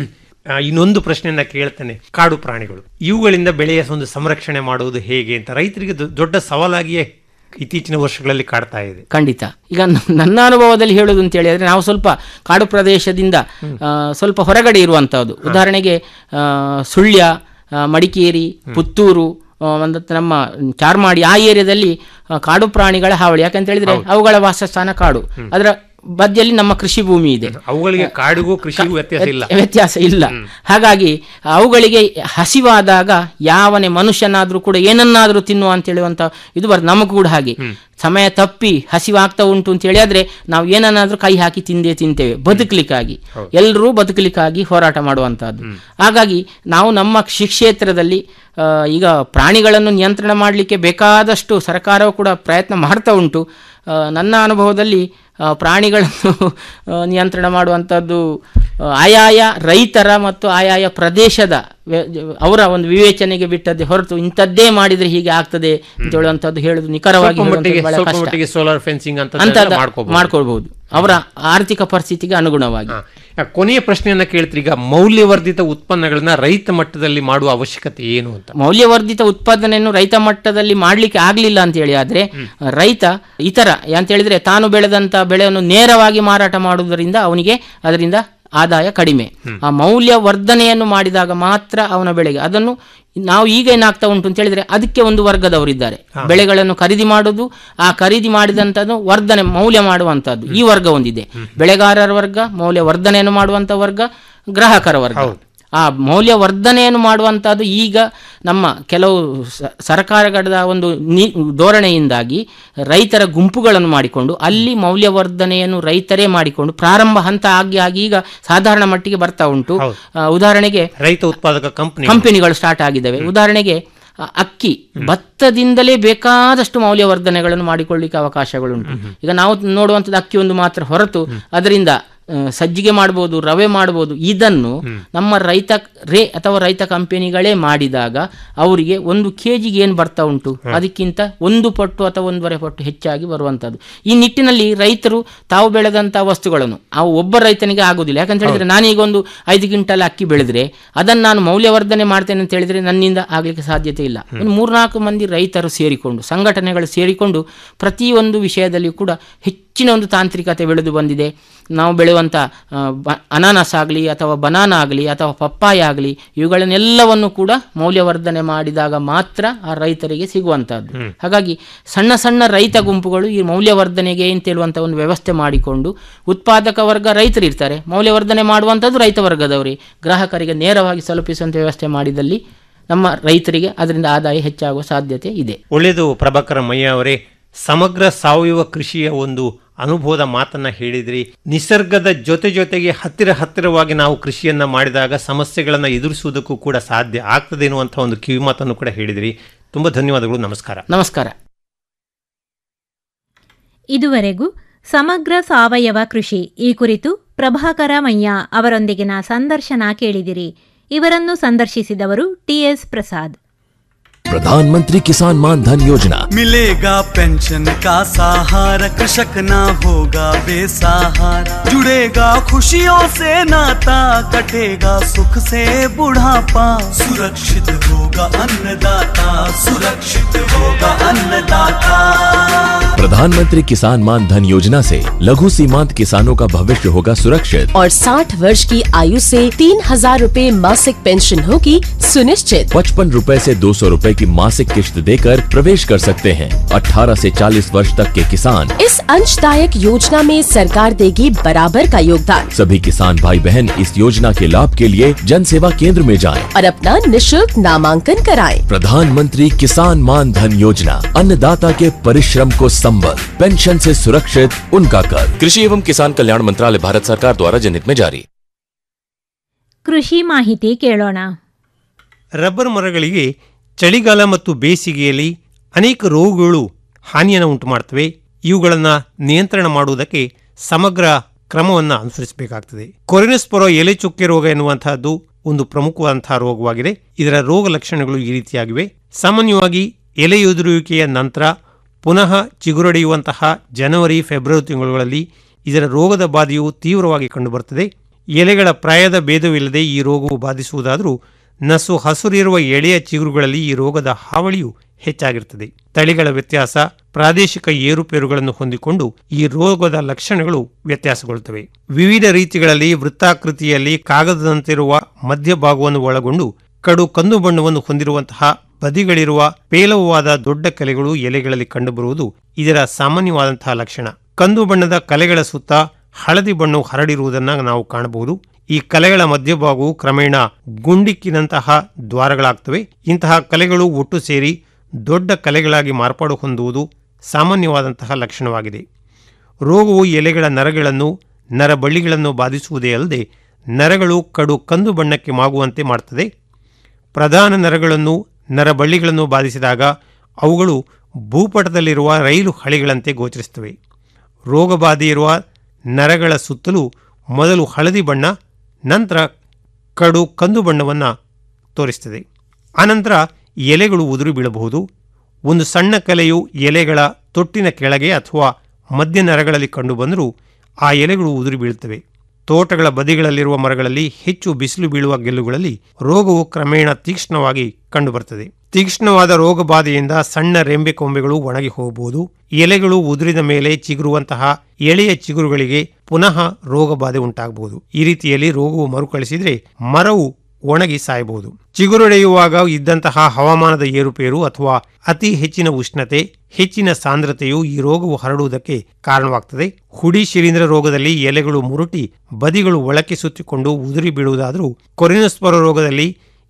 ಆ, ಇನ್ನೊಂದು ಪ್ರಶ್ನೆಯನ್ನ ಕೇಳ್ತೇನೆ ಕಾಡು ಪ್ರಾಣಿಗಳು ಇವುಗಳಿಂದ ಬೆಳೆಯ ಒಂದು ಸಂರಕ್ಷಣೆ ಮಾಡುವುದು ಹೇಗೆ ಅಂತ ರೈತರಿಗೆ ದೊ- ದೊಡ್ಡ ಸವಾಲಾಗಿಯೇ ಇತ್ತೀಚಿನ ವರ್ಷಗಳಲ್ಲಿ ಕಾಡ್ತಾ ಇದೆ ಖಂಡಿತ ಈಗ ನ- ನನ್ನ ಅನುಭವದಲ್ಲಿ ಹೇಳೋದು ಅಂತ ಹೇಳಿದ್ರೆ ನಾವು ಸ್ವಲ್ಪ ಕಾಡು ಪ್ರದೇಶದಿಂದ ಆ, ಸ್ವಲ್ಪ ಹೊರಗಡೆ ಇರುವಂತಹದ್ದು ಉದಾಹರಣೆಗೆ ಆ, ಸುಳ್ಯ ಆ, ಮಡಿಕೇರಿ ಪುತ್ತೂರು ಆ, ಒಂದು ನಮ್ಮ ಚಾರ್ಮಾಡಿ ಆ ಏರಿಯಾದಲ್ಲಿ ಆ, ಕಾಡು ಪ್ರಾಣಿಗಳ ಹಾವಳಿ ಯಾಕಂತ ಹೇಳಿದ್ರೆ ಅವುಗಳ ವಾಸಸ್ಥಾನ ಕಾಡು ಅದರ ಬದಿಯಲ್ಲಿ ನಮ್ಮ ಕೃಷಿ ಭೂಮಿ ಇದೆ ಅವುಗಳಿಗೆ ಕಾಡಿಗೂ ಕೃಷಿಗೂ ವ್ಯತ್ಯಾಸ ಇಲ್ಲ ವ್ಯತ್ಯಾಸ ಇಲ್ಲ ಹಾಗಾಗಿ ಅವುಗಳಿಗೆ ಹಸಿವಾದಾಗ ಯಾವನೇ ಮನುಷ್ಯನಾದ್ರೂ ಕೂಡ ಏನನ್ನಾದ್ರೂ ತಿನ್ನುವ ಅಂತ ಹೇಳುವಂತ ಇದು ಬರ್ತದೆ ನಮಗೂ ಕೂಡ ಹಾಗೆ ಸಮಯ ತಪ್ಪಿ ಹಸಿವಾಗ್ತಾ ಉಂಟು ಅಂತ ಹೇಳಿ ಆದ್ರೆ ನಾವು ಏನನ್ನಾದ್ರೂ ಕೈ ಹಾಕಿ ತಿಂದೇ ತಿಂತೇವೆ ಬದುಕಲಿಕ್ಕಾಗಿ ಎಲ್ಲರೂ ಬದುಕಲಿಕ್ಕಾಗಿ ಹೋರಾಟ ಮಾಡುವಂತಹದ್ದು ಹಾಗಾಗಿ ನಾವು ನಮ್ಮ ಕೃಷಿ ಕ್ಷೇತ್ರದಲ್ಲಿ ಆ, ಈಗ ಪ್ರಾಣಿಗಳನ್ನು ನಿಯಂತ್ರಣ ಮಾಡಲಿಕ್ಕೆ ಬೇಕಾದಷ್ಟು ಸರ್ಕಾರವು ಕೂಡ ಪ್ರಯತ್ನ ಮಾಡ್ತಾ ಉಂಟು ಆ, ನನ್ನ ಅನುಭವದಲ್ಲಿ ಆ, ಪ್ರಾಣಿಗಳನ್ನು ಆ, ನಿಯಂತ್ರಣ ಮಾಡುವಂಥದ್ದು ಆ, ಆಯಾಯ ರೈತರ ಮತ್ತು ಆಯಾಯ ಪ್ರದೇಶದ ವ್ಯ- ಅವರ ಒಂದು ವಿವೇಚನೆಗೆ ಬಿಟ್ಟದ್ದೇ ಹೊರತು ಇಂಥದ್ದೇ ಮಾಡಿದ್ರೆ ಹೀಗೆ ಆಗ್ತದೆ ಅಂತ ಹೇಳುವಂಥದ್ದು ಹೇಳುದು ನಿಖರವಾಗಿ ಸ್ವಲ್ಪ ಮಟ್ಟಿಗೆ ಹೇಳುವಂಥದ್ದು ಬಹಳ ಸ್ವಲ್ಪ ಕಷ್ಟ. ಮಟ್ಟಿಗೆ ಸೋಲಾರ್ ಫೆನ್ಸಿಂಗ್ ಅಂತ ಅಂಥದ್ದು ಮಾಡ್ಕೋಬಹುದು ಮಾಡ್ಕೊಳ್ಬಹುದು ಅವರ ಆರ್ಥಿಕ ಪರಿಸ್ಥಿತಿಗೆ ಅನುಗುಣವಾಗಿ ಆ, ಕೊನೆಯ ಪ್ರಶ್ನೆಯನ್ನ ಕೇಳ್ತೀರಿ ಈಗ ಮೌಲ್ಯವರ್ಧಿತ ಉತ್ಪನ್ನಗಳನ್ನ ರೈತ ಮಟ್ಟದಲ್ಲಿ ಮಾಡುವ ಅವಶ್ಯಕತೆ ಏನು ಅಂತ ಮೌಲ್ಯವರ್ಧಿತ ಉತ್ಪಾದನೆಯನ್ನು ರೈತ ಮಟ್ಟದಲ್ಲಿ ಮಾಡ್ಲಿಕ್ಕೆ ಆಗ್ಲಿಲ್ಲ ಅಂತ ಹೇಳಿ ಆದ್ರೆ ರೈತ ಇತರ ಅಂತ ಹೇಳಿದ್ರೆ ತಾನು ಬೆಳೆದಂತ ಬೆಳೆಯನ್ನು ನೇರವಾಗಿ ಮಾರಾಟ ಮಾಡುವುದರಿಂದ ಅವನಿಗೆ ಅದರಿಂದ ಆದಾಯ ಕಡಿಮೆ ಆ ಮೌಲ್ಯ ವರ್ಧನೆಯನ್ನು ಮಾಡಿದಾಗ ಮಾತ್ರ ಅವನ ಬೆಳೆಗೆ ಅದನ್ನು ನಾವು ಈಗ ಏನಾಗ್ತಾ ಉಂಟು ಅಂತ ಹೇಳಿದ್ರೆ ಅದಕ್ಕೆ ಒಂದು ವರ್ಗದವರಿದ್ದಾರೆ ಬೆಳೆಗಳನ್ನು ಖರೀದಿ ಮಾಡುವುದು ಆ ಖರೀದಿ ಮಾಡಿದಂಥದ್ದು ವರ್ಧನೆ ಮೌಲ್ಯ ಮಾಡುವಂತಹದ್ದು ಈ ವರ್ಗ ಒಂದಿದೆ ಬೆಳೆಗಾರರ ವರ್ಗ ಮೌಲ್ಯ ವರ್ಧನೆಯನ್ನು ಮಾಡುವಂತ ವರ್ಗ ಗ್ರಾಹಕರ ವರ್ಗ ಆ ಮೌಲ್ಯ ವರ್ಧನೆಯನ್ನು ಮಾಡುವಂತಹದ್ದು ಈಗ ನಮ್ಮ ಕೆಲವು ಸ- ಸರ್ಕಾರಗಳ ಒಂದು ನೀ ಧೋರಣೆಯಿಂದಾಗಿ ರೈತರ ಗುಂಪುಗಳನ್ನು ಮಾಡಿಕೊಂಡು ಅಲ್ಲಿ ಮೌಲ್ಯವರ್ಧನೆಯನ್ನು ರೈತರೇ ಮಾಡಿಕೊಂಡು ಪ್ರಾರಂಭ ಹಂತ ಆಗಿ ಆಗಿ ಈಗ ಸಾಧಾರಣ ಮಟ್ಟಿಗೆ ಬರ್ತಾ ಉಂಟು ಆ, ಉದಾಹರಣೆಗೆ ರೈತ ಉತ್ಪಾದಕ ಕಂಪನಿ ಕಂಪನಿಗಳು ಸ್ಟಾರ್ಟ್ ಆಗಿದ್ದಾವೆ ಉದಾಹರಣೆಗೆ ಅ, ಅಕ್ಕಿ ಭತ್ತದಿಂದಲೇ ಬೇಕಾದಷ್ಟು ಮೌಲ್ಯವರ್ಧನೆಗಳನ್ನು ಮಾಡಿಕೊಳ್ಳಿಕ್ಕೆ ಅವಕಾಶಗಳುಂಟು ಈಗ ನಾವು ನೋಡುವಂಥದ್ದು ಅಕ್ಕಿ ಒಂದು ಮಾತ್ರ ಹೊರತು ಅದರಿಂದ ಆ, ಸಜ್ಜಿಗೆ ಮಾಡ್ಬೋದು ರವೆ ಮಾಡ್ಬೋದು ಇದನ್ನು ನಮ್ಮ ರೈತ ರೇ ಅಥವಾ ರೈತ ಕಂಪನಿಗಳೇ ಮಾಡಿದಾಗ ಅವರಿಗೆ ಒಂದು ಕೆ ಜಿಗೆ ಏನು ಬರ್ತಾ ಉಂಟು ಅದಕ್ಕಿಂತ ಒಂದು ಪಟ್ಟು ಅಥವಾ ಒಂದೂವರೆ ಪಟ್ಟು ಹೆಚ್ಚಾಗಿ ಬರುವಂಥದ್ದು ಈ ನಿಟ್ಟಿನಲ್ಲಿ ರೈತರು ತಾವು ಬೆಳೆದಂಥ ವಸ್ತುಗಳನ್ನು ಆ ಒಬ್ಬ ರೈತನಿಗೆ ಆಗೋದಿಲ್ಲ ಯಾಕಂತ ಹೇಳಿದ್ರೆ ನಾನೀಗ ಒಂದು ಐದು ಕ್ವಿಂಟಲ್ ಅಕ್ಕಿ ಬೆಳೆದ್ರೆ ಅದನ್ನು ನಾನು ಮೌಲ್ಯವರ್ಧನೆ ಮಾಡ್ತೇನೆ ಅಂತ ಹೇಳಿದ್ರೆ ನನ್ನಿಂದ ಆಗಲಿಕ್ಕೆ ಸಾಧ್ಯತೆ ಇಲ್ಲ ಒಂದು ಮೂರ್ನಾಲ್ಕು ಮಂದಿ ರೈತರು ಸೇರಿಕೊಂಡು ಸಂಘಟನೆಗಳು ಸೇರಿಕೊಂಡು ಪ್ರತಿಯೊಂದು ವಿಷಯದಲ್ಲಿಯೂ ಕೂಡ ಹೆಚ್ಚಿನ ಒಂದು ತಾಂತ್ರಿಕತೆ ಬೆಳೆದು ಬಂದಿದೆ ನಾವು ಬೆಳೆಯುವಂಥ ಆ, ಬ- ಅನಾನಸ್ ಆಗಲಿ ಅಥವಾ ಬನಾನಾ ಆಗಲಿ ಅಥವಾ ಪಪ್ಪಾಯ ಆಗಲಿ ಇವುಗಳನ್ನೆಲ್ಲವನ್ನು ಕೂಡ ಮೌಲ್ಯವರ್ಧನೆ ಮಾಡಿದಾಗ ಮಾತ್ರ ಆ ರೈತರಿಗೆ ಸಿಗುವಂಥದ್ದು ಹಾಗಾಗಿ ಸಣ್ಣ ಸಣ್ಣ ರೈತ ಗುಂಪುಗಳು ಈ ಮೌಲ್ಯವರ್ಧನೆಗೆ ಅಂತ ಹೇಳುವಂಥ ಒಂದು ವ್ಯವಸ್ಥೆ ಮಾಡಿಕೊಂಡು ಉತ್ಪಾದಕ ವರ್ಗ ರೈತರು ಇರ್ತಾರೆ ಮೌಲ್ಯವರ್ಧನೆ ಮಾಡುವಂಥದ್ದು ರೈತ ವರ್ಗದವರೇ ಗ್ರಾಹಕರಿಗೆ ನೇರವಾಗಿ ತಲುಪಿಸುವಂಥ ವ್ಯವಸ್ಥೆ ಮಾಡಿದಲ್ಲಿ ನಮ್ಮ ರೈತರಿಗೆ ಅದರಿಂದ ಆದಾಯ ಹೆಚ್ಚಾಗುವ ಸಾಧ್ಯತೆ ಇದೆ ಒಳ್ಳೆಯದು ಪ್ರಭಾಕರ ಮಯ್ಯ ಅವರೇ ಸಮಗ್ರ ಸಾವಯವ ಕೃಷಿಯ ಒಂದು ಅನುಭವದ ಮಾತನ್ನ ಹೇಳಿದ್ರಿ ನಿಸರ್ಗದ ಜೊತೆ ಜೊತೆಗೆ ಹತ್ತಿರ ಹತ್ತಿರವಾಗಿ ನಾವು ಕೃಷಿಯನ್ನ ಮಾಡಿದಾಗ ಸಮಸ್ಯೆಗಳನ್ನ ಎದುರಿಸುವುದಕ್ಕೂ ಕೂಡ ಸಾಧ್ಯ ಆಗ್ತದೆ ಎನ್ನುವಂಥ ಒಂದು ಕಿವಿ ಮಾತನ್ನು ಕೂಡ ಹೇಳಿದ್ರಿ ತುಂಬಾ ಧನ್ಯವಾದಗಳು ನಮಸ್ಕಾರ ನಮಸ್ಕಾರ ಇದುವರೆಗೂ ಸಮಗ್ರ ಸಾವಯವ ಕೃಷಿ ಈ ಕುರಿತು ಪ್ರಭಾಕರ ಮಯ್ಯ ಅವರೊಂದಿಗಿನ ಸಂದರ್ಶನ ಕೇಳಿದಿರಿ ಇವರನ್ನು ಸಂದರ್ಶಿಸಿದವರು ಟಿಎಸ್ ಪ್ರಸಾದ್ प्रधानमंत्री किसान मान धन योजना मिलेगा पेंशन का सहारा कृषक ना होगा बेसहारा जुड़ेगा खुशियों से नाता कटेगा सुख से बुढ़ापा सुरक्षित होगा अन्नदाता सुरक्षित होगा अन्नदाता प्रधानमंत्री किसान मान धन योजना से लघु सीमांत किसानों का भविष्य होगा सुरक्षित और 60 वर्ष की आयु से तीन हजार रूपए मासिक पेंशन होगी सुनिश्चित पचपन रूपए से दो सौ रूपए की मासिक किश्त देकर प्रवेश कर सकते हैं 18 से 40 वर्ष तक के किसान इस अंशदायक योजना में सरकार देगी बराबर का योगदान सभी किसान भाई बहन इस योजना के लाभ के लिए जन सेवा केंद्र में जाएं। और अपना निशुल्क नामांकन कराएं। प्रधानमंत्री किसान मान धन योजना अन्नदाता के परिश्रम को संबल पेंशन से सुरक्षित उनका कर कृषि एवं किसान कल्याण मंत्रालय भारत सरकार द्वारा जनहित में जारी ಕೃಷಿ ಮಾಹಿತಿ ಕೇಳೋಣ ರಬ್ಬರ್ ಮರಗಳಿಗೆ ಚಳಿಗಾಲ ಮತ್ತು ಬೇಸಿಗೆಯಲ್ಲಿ ಅನೇಕ ರೋಗಗಳು ಹಾನಿಯನ್ನು ಉಂಟು ಮಾಡ್ತವೆ ಇವುಗಳನ್ನು ನಿಯಂತ್ರಣ ಮಾಡುವುದಕ್ಕೆ ಸಮಗ್ರ ಕ್ರಮವನ್ನು ಅನುಸರಿಸಬೇಕಾಗ್ತದೆ ಕೊರಿನಸ್ಪೊರೋ ಎಲೆ ಚುಕ್ಕೆ ರೋಗ ಎನ್ನುವಂತಹದ್ದು ಒಂದು ಪ್ರಮುಖವಾದಂತಹ ರೋಗವಾಗಿದೆ ಇದರ ರೋಗ ಲಕ್ಷಣಗಳು ಈ ರೀತಿಯಾಗಿವೆ ಸಾಮಾನ್ಯವಾಗಿ ಎಲೆಯುದುರುವಿಕೆಯ ನಂತರ ಪುನಃ ಚಿಗುರೊಡೆಯುವಂತಹ ಜನವರಿ ಫೆಬ್ರವರಿ ತಿಂಗಳುಗಳಲ್ಲಿ ಇದರ ರೋಗದ ಬಾಧೆಯು ತೀವ್ರವಾಗಿ ಕಂಡುಬರುತ್ತದೆ ಎಲೆಗಳ ಪ್ರಾಯದ ಭೇದವಿಲ್ಲದೆ ಈ ರೋಗವು ಬಾಧಿಸುವುದಾದರೂ ನಸು ಹಸುರಿರುವ ಎಳೆಯ ಚಿಗುರುಗಳಲ್ಲಿ ಈ ರೋಗದ ಹಾವಳಿಯು ಹೆಚ್ಚಾಗಿರುತ್ತದೆ ತಳಿಗಳ ವ್ಯತ್ಯಾಸ ಪ್ರಾದೇಶಿಕ ಏರುಪೇರುಗಳನ್ನು ಹೊಂದಿಕೊಂಡು ಈ ರೋಗದ ಲಕ್ಷಣಗಳು ವ್ಯತ್ಯಾಸಗೊಳ್ಳುತ್ತವೆ ವಿವಿಧ ರೀತಿಗಳಲ್ಲಿ ವೃತ್ತಾಕೃತಿಯಲ್ಲಿ ಕಾಗದದಂತಿರುವ ಮಧ್ಯಭಾಗವನ್ನು ಒಳಗೊಂಡು ಕಡು ಕಂದು ಬಣ್ಣವನ್ನು ಹೊಂದಿರುವಂತಹ ಬದಿಗಳಿರುವ ಪೇಲವವಾದ ದೊಡ್ಡ ಕಲೆಗಳು ಎಲೆಗಳಲ್ಲಿ ಕಂಡುಬರುವುದು ಇದರ ಸಾಮಾನ್ಯವಾದಂತಹ ಲಕ್ಷಣ ಕಂದು ಬಣ್ಣದ ಕಲೆಗಳ ಸುತ್ತ ಹಳದಿ ಬಣ್ಣವು ಹರಡಿರುವುದನ್ನು ನಾವು ಕಾಣಬಹುದು ಈ ಕಲೆಗಳ ಮಧ್ಯಭಾಗವು ಕ್ರಮೇಣ ಗುಂಡಿಕ್ಕಿನಂತಹ ದ್ವಾರಗಳಾಗ್ತವೆ ಇಂತಹ ಕಲೆಗಳು ಒಟ್ಟು ಸೇರಿ ದೊಡ್ಡ ಕಲೆಗಳಾಗಿ ಮಾರ್ಪಾಡು ಹೊಂದುವುದು ಸಾಮಾನ್ಯವಾದಂತಹ ಲಕ್ಷಣವಾಗಿದೆ ರೋಗವು ಎಲೆಗಳ ನರಗಳನ್ನು ನರಬಳ್ಳಿಗಳನ್ನು ಬಾಧಿಸುವುದೇ ಅಲ್ಲದೆ ನರಗಳು ಕಡು ಕಂದು ಬಣ್ಣಕ್ಕೆ ಮಾಗುವಂತೆ ಮಾಡುತ್ತದೆ ಪ್ರಧಾನ ನರಗಳನ್ನು ನರಬಳ್ಳಿಗಳನ್ನು ಬಾಧಿಸಿದಾಗ ಅವುಗಳು ಭೂಪಟದಲ್ಲಿರುವ ರೈಲು ಹಳಿಗಳಂತೆ ಗೋಚರಿಸುತ್ತವೆ ರೋಗಬಾಧೆ ಇರುವ ನರಗಳ ಸುತ್ತಲೂ ಮೊದಲು ಹಳದಿ ಬಣ್ಣ ನಂತರ ಕಡು ಕಂದು ಬಣ್ಣವನ್ನು ತೋರಿಸ್ತದೆ ಆನಂತರ ಎಲೆಗಳು ಉದುರಿ ಬೀಳಬಹುದು ಒಂದು ಸಣ್ಣ ಕಲೆಯು ಎಲೆಗಳ ತೊಟ್ಟಿನ ಕೆಳಗೆ ಅಥವಾ ಮಧ್ಯ ನರಗಳಲ್ಲಿ ಕಂಡುಬಂದರೂ ಆ ಎಲೆಗಳು ಉದುರಿ ಬೀಳುತ್ತವೆ ತೋಟಗಳ ಬದಿಗಳಲ್ಲಿರುವ ಮರಗಳಲ್ಲಿ ಹೆಚ್ಚು ಬಿಸಿಲು ಬೀಳುವ ಗೆಲ್ಲುಗಳಲ್ಲಿ ರೋಗವು ಕ್ರಮೇಣ ತೀಕ್ಷ್ಣವಾಗಿ ಕಂಡುಬರುತ್ತದೆ ತೀಕ್ಷ್ಣವಾದ ರೋಗ ಬಾಧೆಯಿಂದ ಸಣ್ಣ ರೆಂಬೆ ಕೊಂಬೆಗಳು ಒಣಗಿ ಹೋಗಬಹುದು ಎಲೆಗಳು ಉದುರಿದ ಮೇಲೆ ಚಿಗುರುವಂತಹ ಎಳೆಯ ಚಿಗುರುಗಳಿಗೆ ಪುನಃ ರೋಗ ಬಾಧೆ ಉಂಟಾಗಬಹುದು ಈ ರೀತಿಯಲ್ಲಿ ರೋಗವು ಮರುಕಳಿಸಿದರೆ ಮರವು ಒಣಗಿ ಸಾಯಬಹುದು ಚಿಗುರೊಡೆಯುವಾಗ ಇದ್ದಂತಹ ಹವಾಮಾನದ ಏರುಪೇರು ಅಥವಾ ಅತಿ ಹೆಚ್ಚಿನ ಉಷ್ಣತೆ ಹೆಚ್ಚಿನ ಸಾಂದ್ರತೆಯು ಈ ರೋಗವು ಹರಡುವುದಕ್ಕೆ ಕಾರಣವಾಗ್ತದೆ ಹುಡಿ ಶಿಲೀಂಧ್ರ ರೋಗದಲ್ಲಿ ಎಲೆಗಳು ಮುರುಟಿ ಬದಿಗಳು ಒಳಕ್ಕೆ ಸುತ್ತಿಕೊಂಡು ಉದುರಿ ಬೀಳುವುದಾದರೂ ಕೊರಿನಸ್ಪರ ರೋಗದಲ್ಲಿ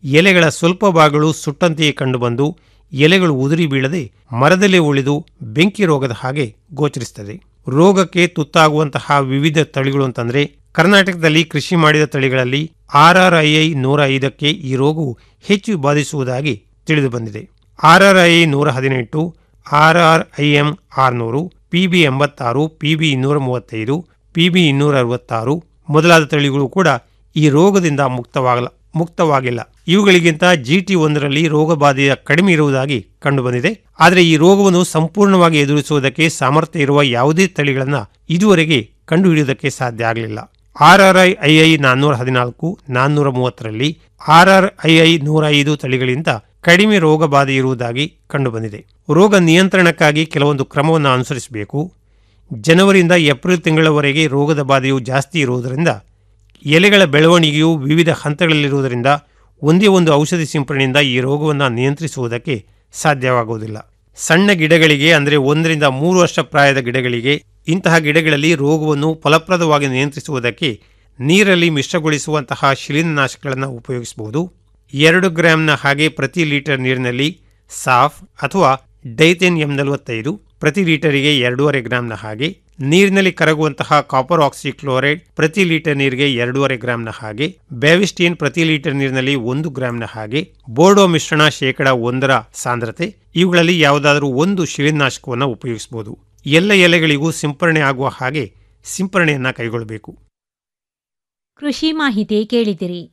ಎಲೆಗಳ ಸ್ವಲ್ಪ ಭಾಗಗಳು ಸುಟ್ಟಂತೆಯೇ ಕಂಡುಬಂದು ಎಲೆಗಳು ಉದುರಿ ಬೀಳದೆ ಮರದಲ್ಲೇ ಉಳಿದು ಬೆಂಕಿ ರೋಗದ ಹಾಗೆ ಗೋಚರಿಸುತ್ತದೆ ರೋಗಕ್ಕೆ ತುತ್ತಾಗುವಂತಹ ವಿವಿಧ ತಳಿಗಳು ಅಂತಂದ್ರೆ ಕರ್ನಾಟಕದಲ್ಲಿ ಕೃಷಿ ಮಾಡಿದ ತಳಿಗಳಲ್ಲಿ ಆರ್ ಆರ್ ಐ ಐ ನೂರ ಐದಕ್ಕೆ ಈ ರೋಗವು ಹೆಚ್ಚು ಬಾಧಿಸುವುದಾಗಿ ತಿಳಿದು ಬಂದಿದೆ ಆರ್ ಆರ್ ಐ ನೂರ ಹದಿನೆಂಟು ಆರ್ ಆರ್ ಐ ಎಂ ಆರ್ನೂರು ಪಿ ಬಿ ಎಂಬತ್ತಾರು ಪಿ ಬಿ ಇನ್ನೂರ ಮೂವತ್ತೈದು ಪಿ ಬಿ ಇನ್ನೂರ ಅರವತ್ತಾರು ಮೊದಲಾದ ತಳಿಗಳು ಕೂಡ ಈ ರೋಗದಿಂದ ಮುಕ್ತವಾಗಲ ಮುಕ್ತವಾಗಿಲ್ಲ ಇವುಗಳಿಗಿಂತ ಜಿ ಟಿ ಒಂದರಲ್ಲಿ ರೋಗ ಬಾಧೆಯ ಕಡಿಮೆ ಇರುವುದಾಗಿ ಕಂಡುಬಂದಿದೆ ಆದರೆ ಈ ರೋಗವನ್ನು ಸಂಪೂರ್ಣವಾಗಿ ಎದುರಿಸುವುದಕ್ಕೆ ಸಾಮರ್ಥ್ಯ ಇರುವ ಯಾವುದೇ ತಳಿಗಳನ್ನು ಇದುವರೆಗೆ ಕಂಡುಹಿಡಿಯುವುದಕ್ಕೆ ಸಾಧ್ಯ ಆಗಲಿಲ್ಲ R R I I I ನಾನ್ನೂರ ಹದಿನಾಲ್ಕು ನಾನ್ನೂರ ಮೂವತ್ತರಲ್ಲಿ ಆರ್ ಆರ್ ಐ ಐ ನೂರ ಐದು ತಳಿಗಳಿಂದ ಕಡಿಮೆ ರೋಗ ಬಾಧೆ ಇರುವುದಾಗಿ ಕಂಡುಬಂದಿದೆ ರೋಗ ನಿಯಂತ್ರಣಕ್ಕಾಗಿ ಕೆಲವೊಂದು ಕ್ರಮವನ್ನು ಅನುಸರಿಸಬೇಕು ಜನವರಿಯಿಂದ ಏಪ್ರಿಲ್ ತಿಂಗಳವರೆಗೆ ರೋಗದ ಬಾಧೆಯು ಜಾಸ್ತಿ ಇರುವುದರಿಂದ ಎಲೆಗಳ ಬೆಳವಣಿಗೆಯು ವಿವಿಧ ಹಂತಗಳಲ್ಲಿರುವುದರಿಂದ ಒಂದೇ ಒಂದು ಔಷಧಿ ಸಿಂಪರಣೆಯಿಂದ ಈ ರೋಗವನ್ನು ನಿಯಂತ್ರಿಸುವುದಕ್ಕೆ ಸಾಧ್ಯವಾಗುವುದಿಲ್ಲ ಸಣ್ಣ ಗಿಡಗಳಿಗೆ ಅಂದರೆ ಒಂದರಿಂದ ಮೂರು ವರ್ಷ ಪ್ರಾಯದ ಗಿಡಗಳಿಗೆ ಇಂತಹ ಗಿಡಗಳಲ್ಲಿ ರೋಗವನ್ನು ಫಲಪ್ರದವಾಗಿ ನಿಯಂತ್ರಿಸುವುದಕ್ಕೆ ನೀರಲ್ಲಿ ಮಿಶ್ರಗೊಳಿಸುವಂತಹ ಶಿಲೀಂಧ್ರನಾಶಕಗಳನ್ನು ಉಪಯೋಗಿಸಬಹುದು ಎರಡು ಗ್ರಾಂನ ಹಾಗೆ ಪ್ರತಿ ಲೀಟರ್ ನೀರಿನಲ್ಲಿ ಸಾಫ್ ಅಥವಾ ಡೈಥೆನ್ ಎಂ ನಲವತ್ತೈದು ಪ್ರತಿ ಲೀಟರಿಗೆ ಎರಡೂವರೆ ಗ್ರಾಂನ ಹಾಗೆ ನೀರಿನಲ್ಲಿ ಕರಗುವಂತಹ ಕಾಪರ್ ಆಕ್ಸಿಕ್ಲೋರೈಡ್ ಪ್ರತಿ ಲೀಟರ್ ನೀರಿಗೆ ಎರಡೂವರೆ ಗ್ರಾಂನ ಹಾಗೆ ಬ್ಯಾವಿಸ್ಟಿನ್ ಪ್ರತಿ ಲೀಟರ್ ನೀರಿನಲ್ಲಿ ಒಂದು ಗ್ರಾಂನ ಹಾಗೆ ಬೋರ್ಡೋ ಮಿಶ್ರಣ ಶೇಕಡ ಒಂದರ ಸಾಂದ್ರತೆ ಇವುಗಳಲ್ಲಿ ಯಾವುದಾದರೂ ಒಂದು ಶಿಲೀನಾಶಕವನ್ನು ಉಪಯೋಗಿಸಬಹುದು ಎಲ್ಲ ಎಲೆಗಳಿಗೂ ಸಿಂಪರಣೆ ಆಗುವ ಹಾಗೆ ಸಿಂಪರಣೆಯನ್ನ ಕೈಗೊಳ್ಳಬೇಕು ಕೃಷಿ ಮಾಹಿತಿ ಕೇಳಿದಿರಿ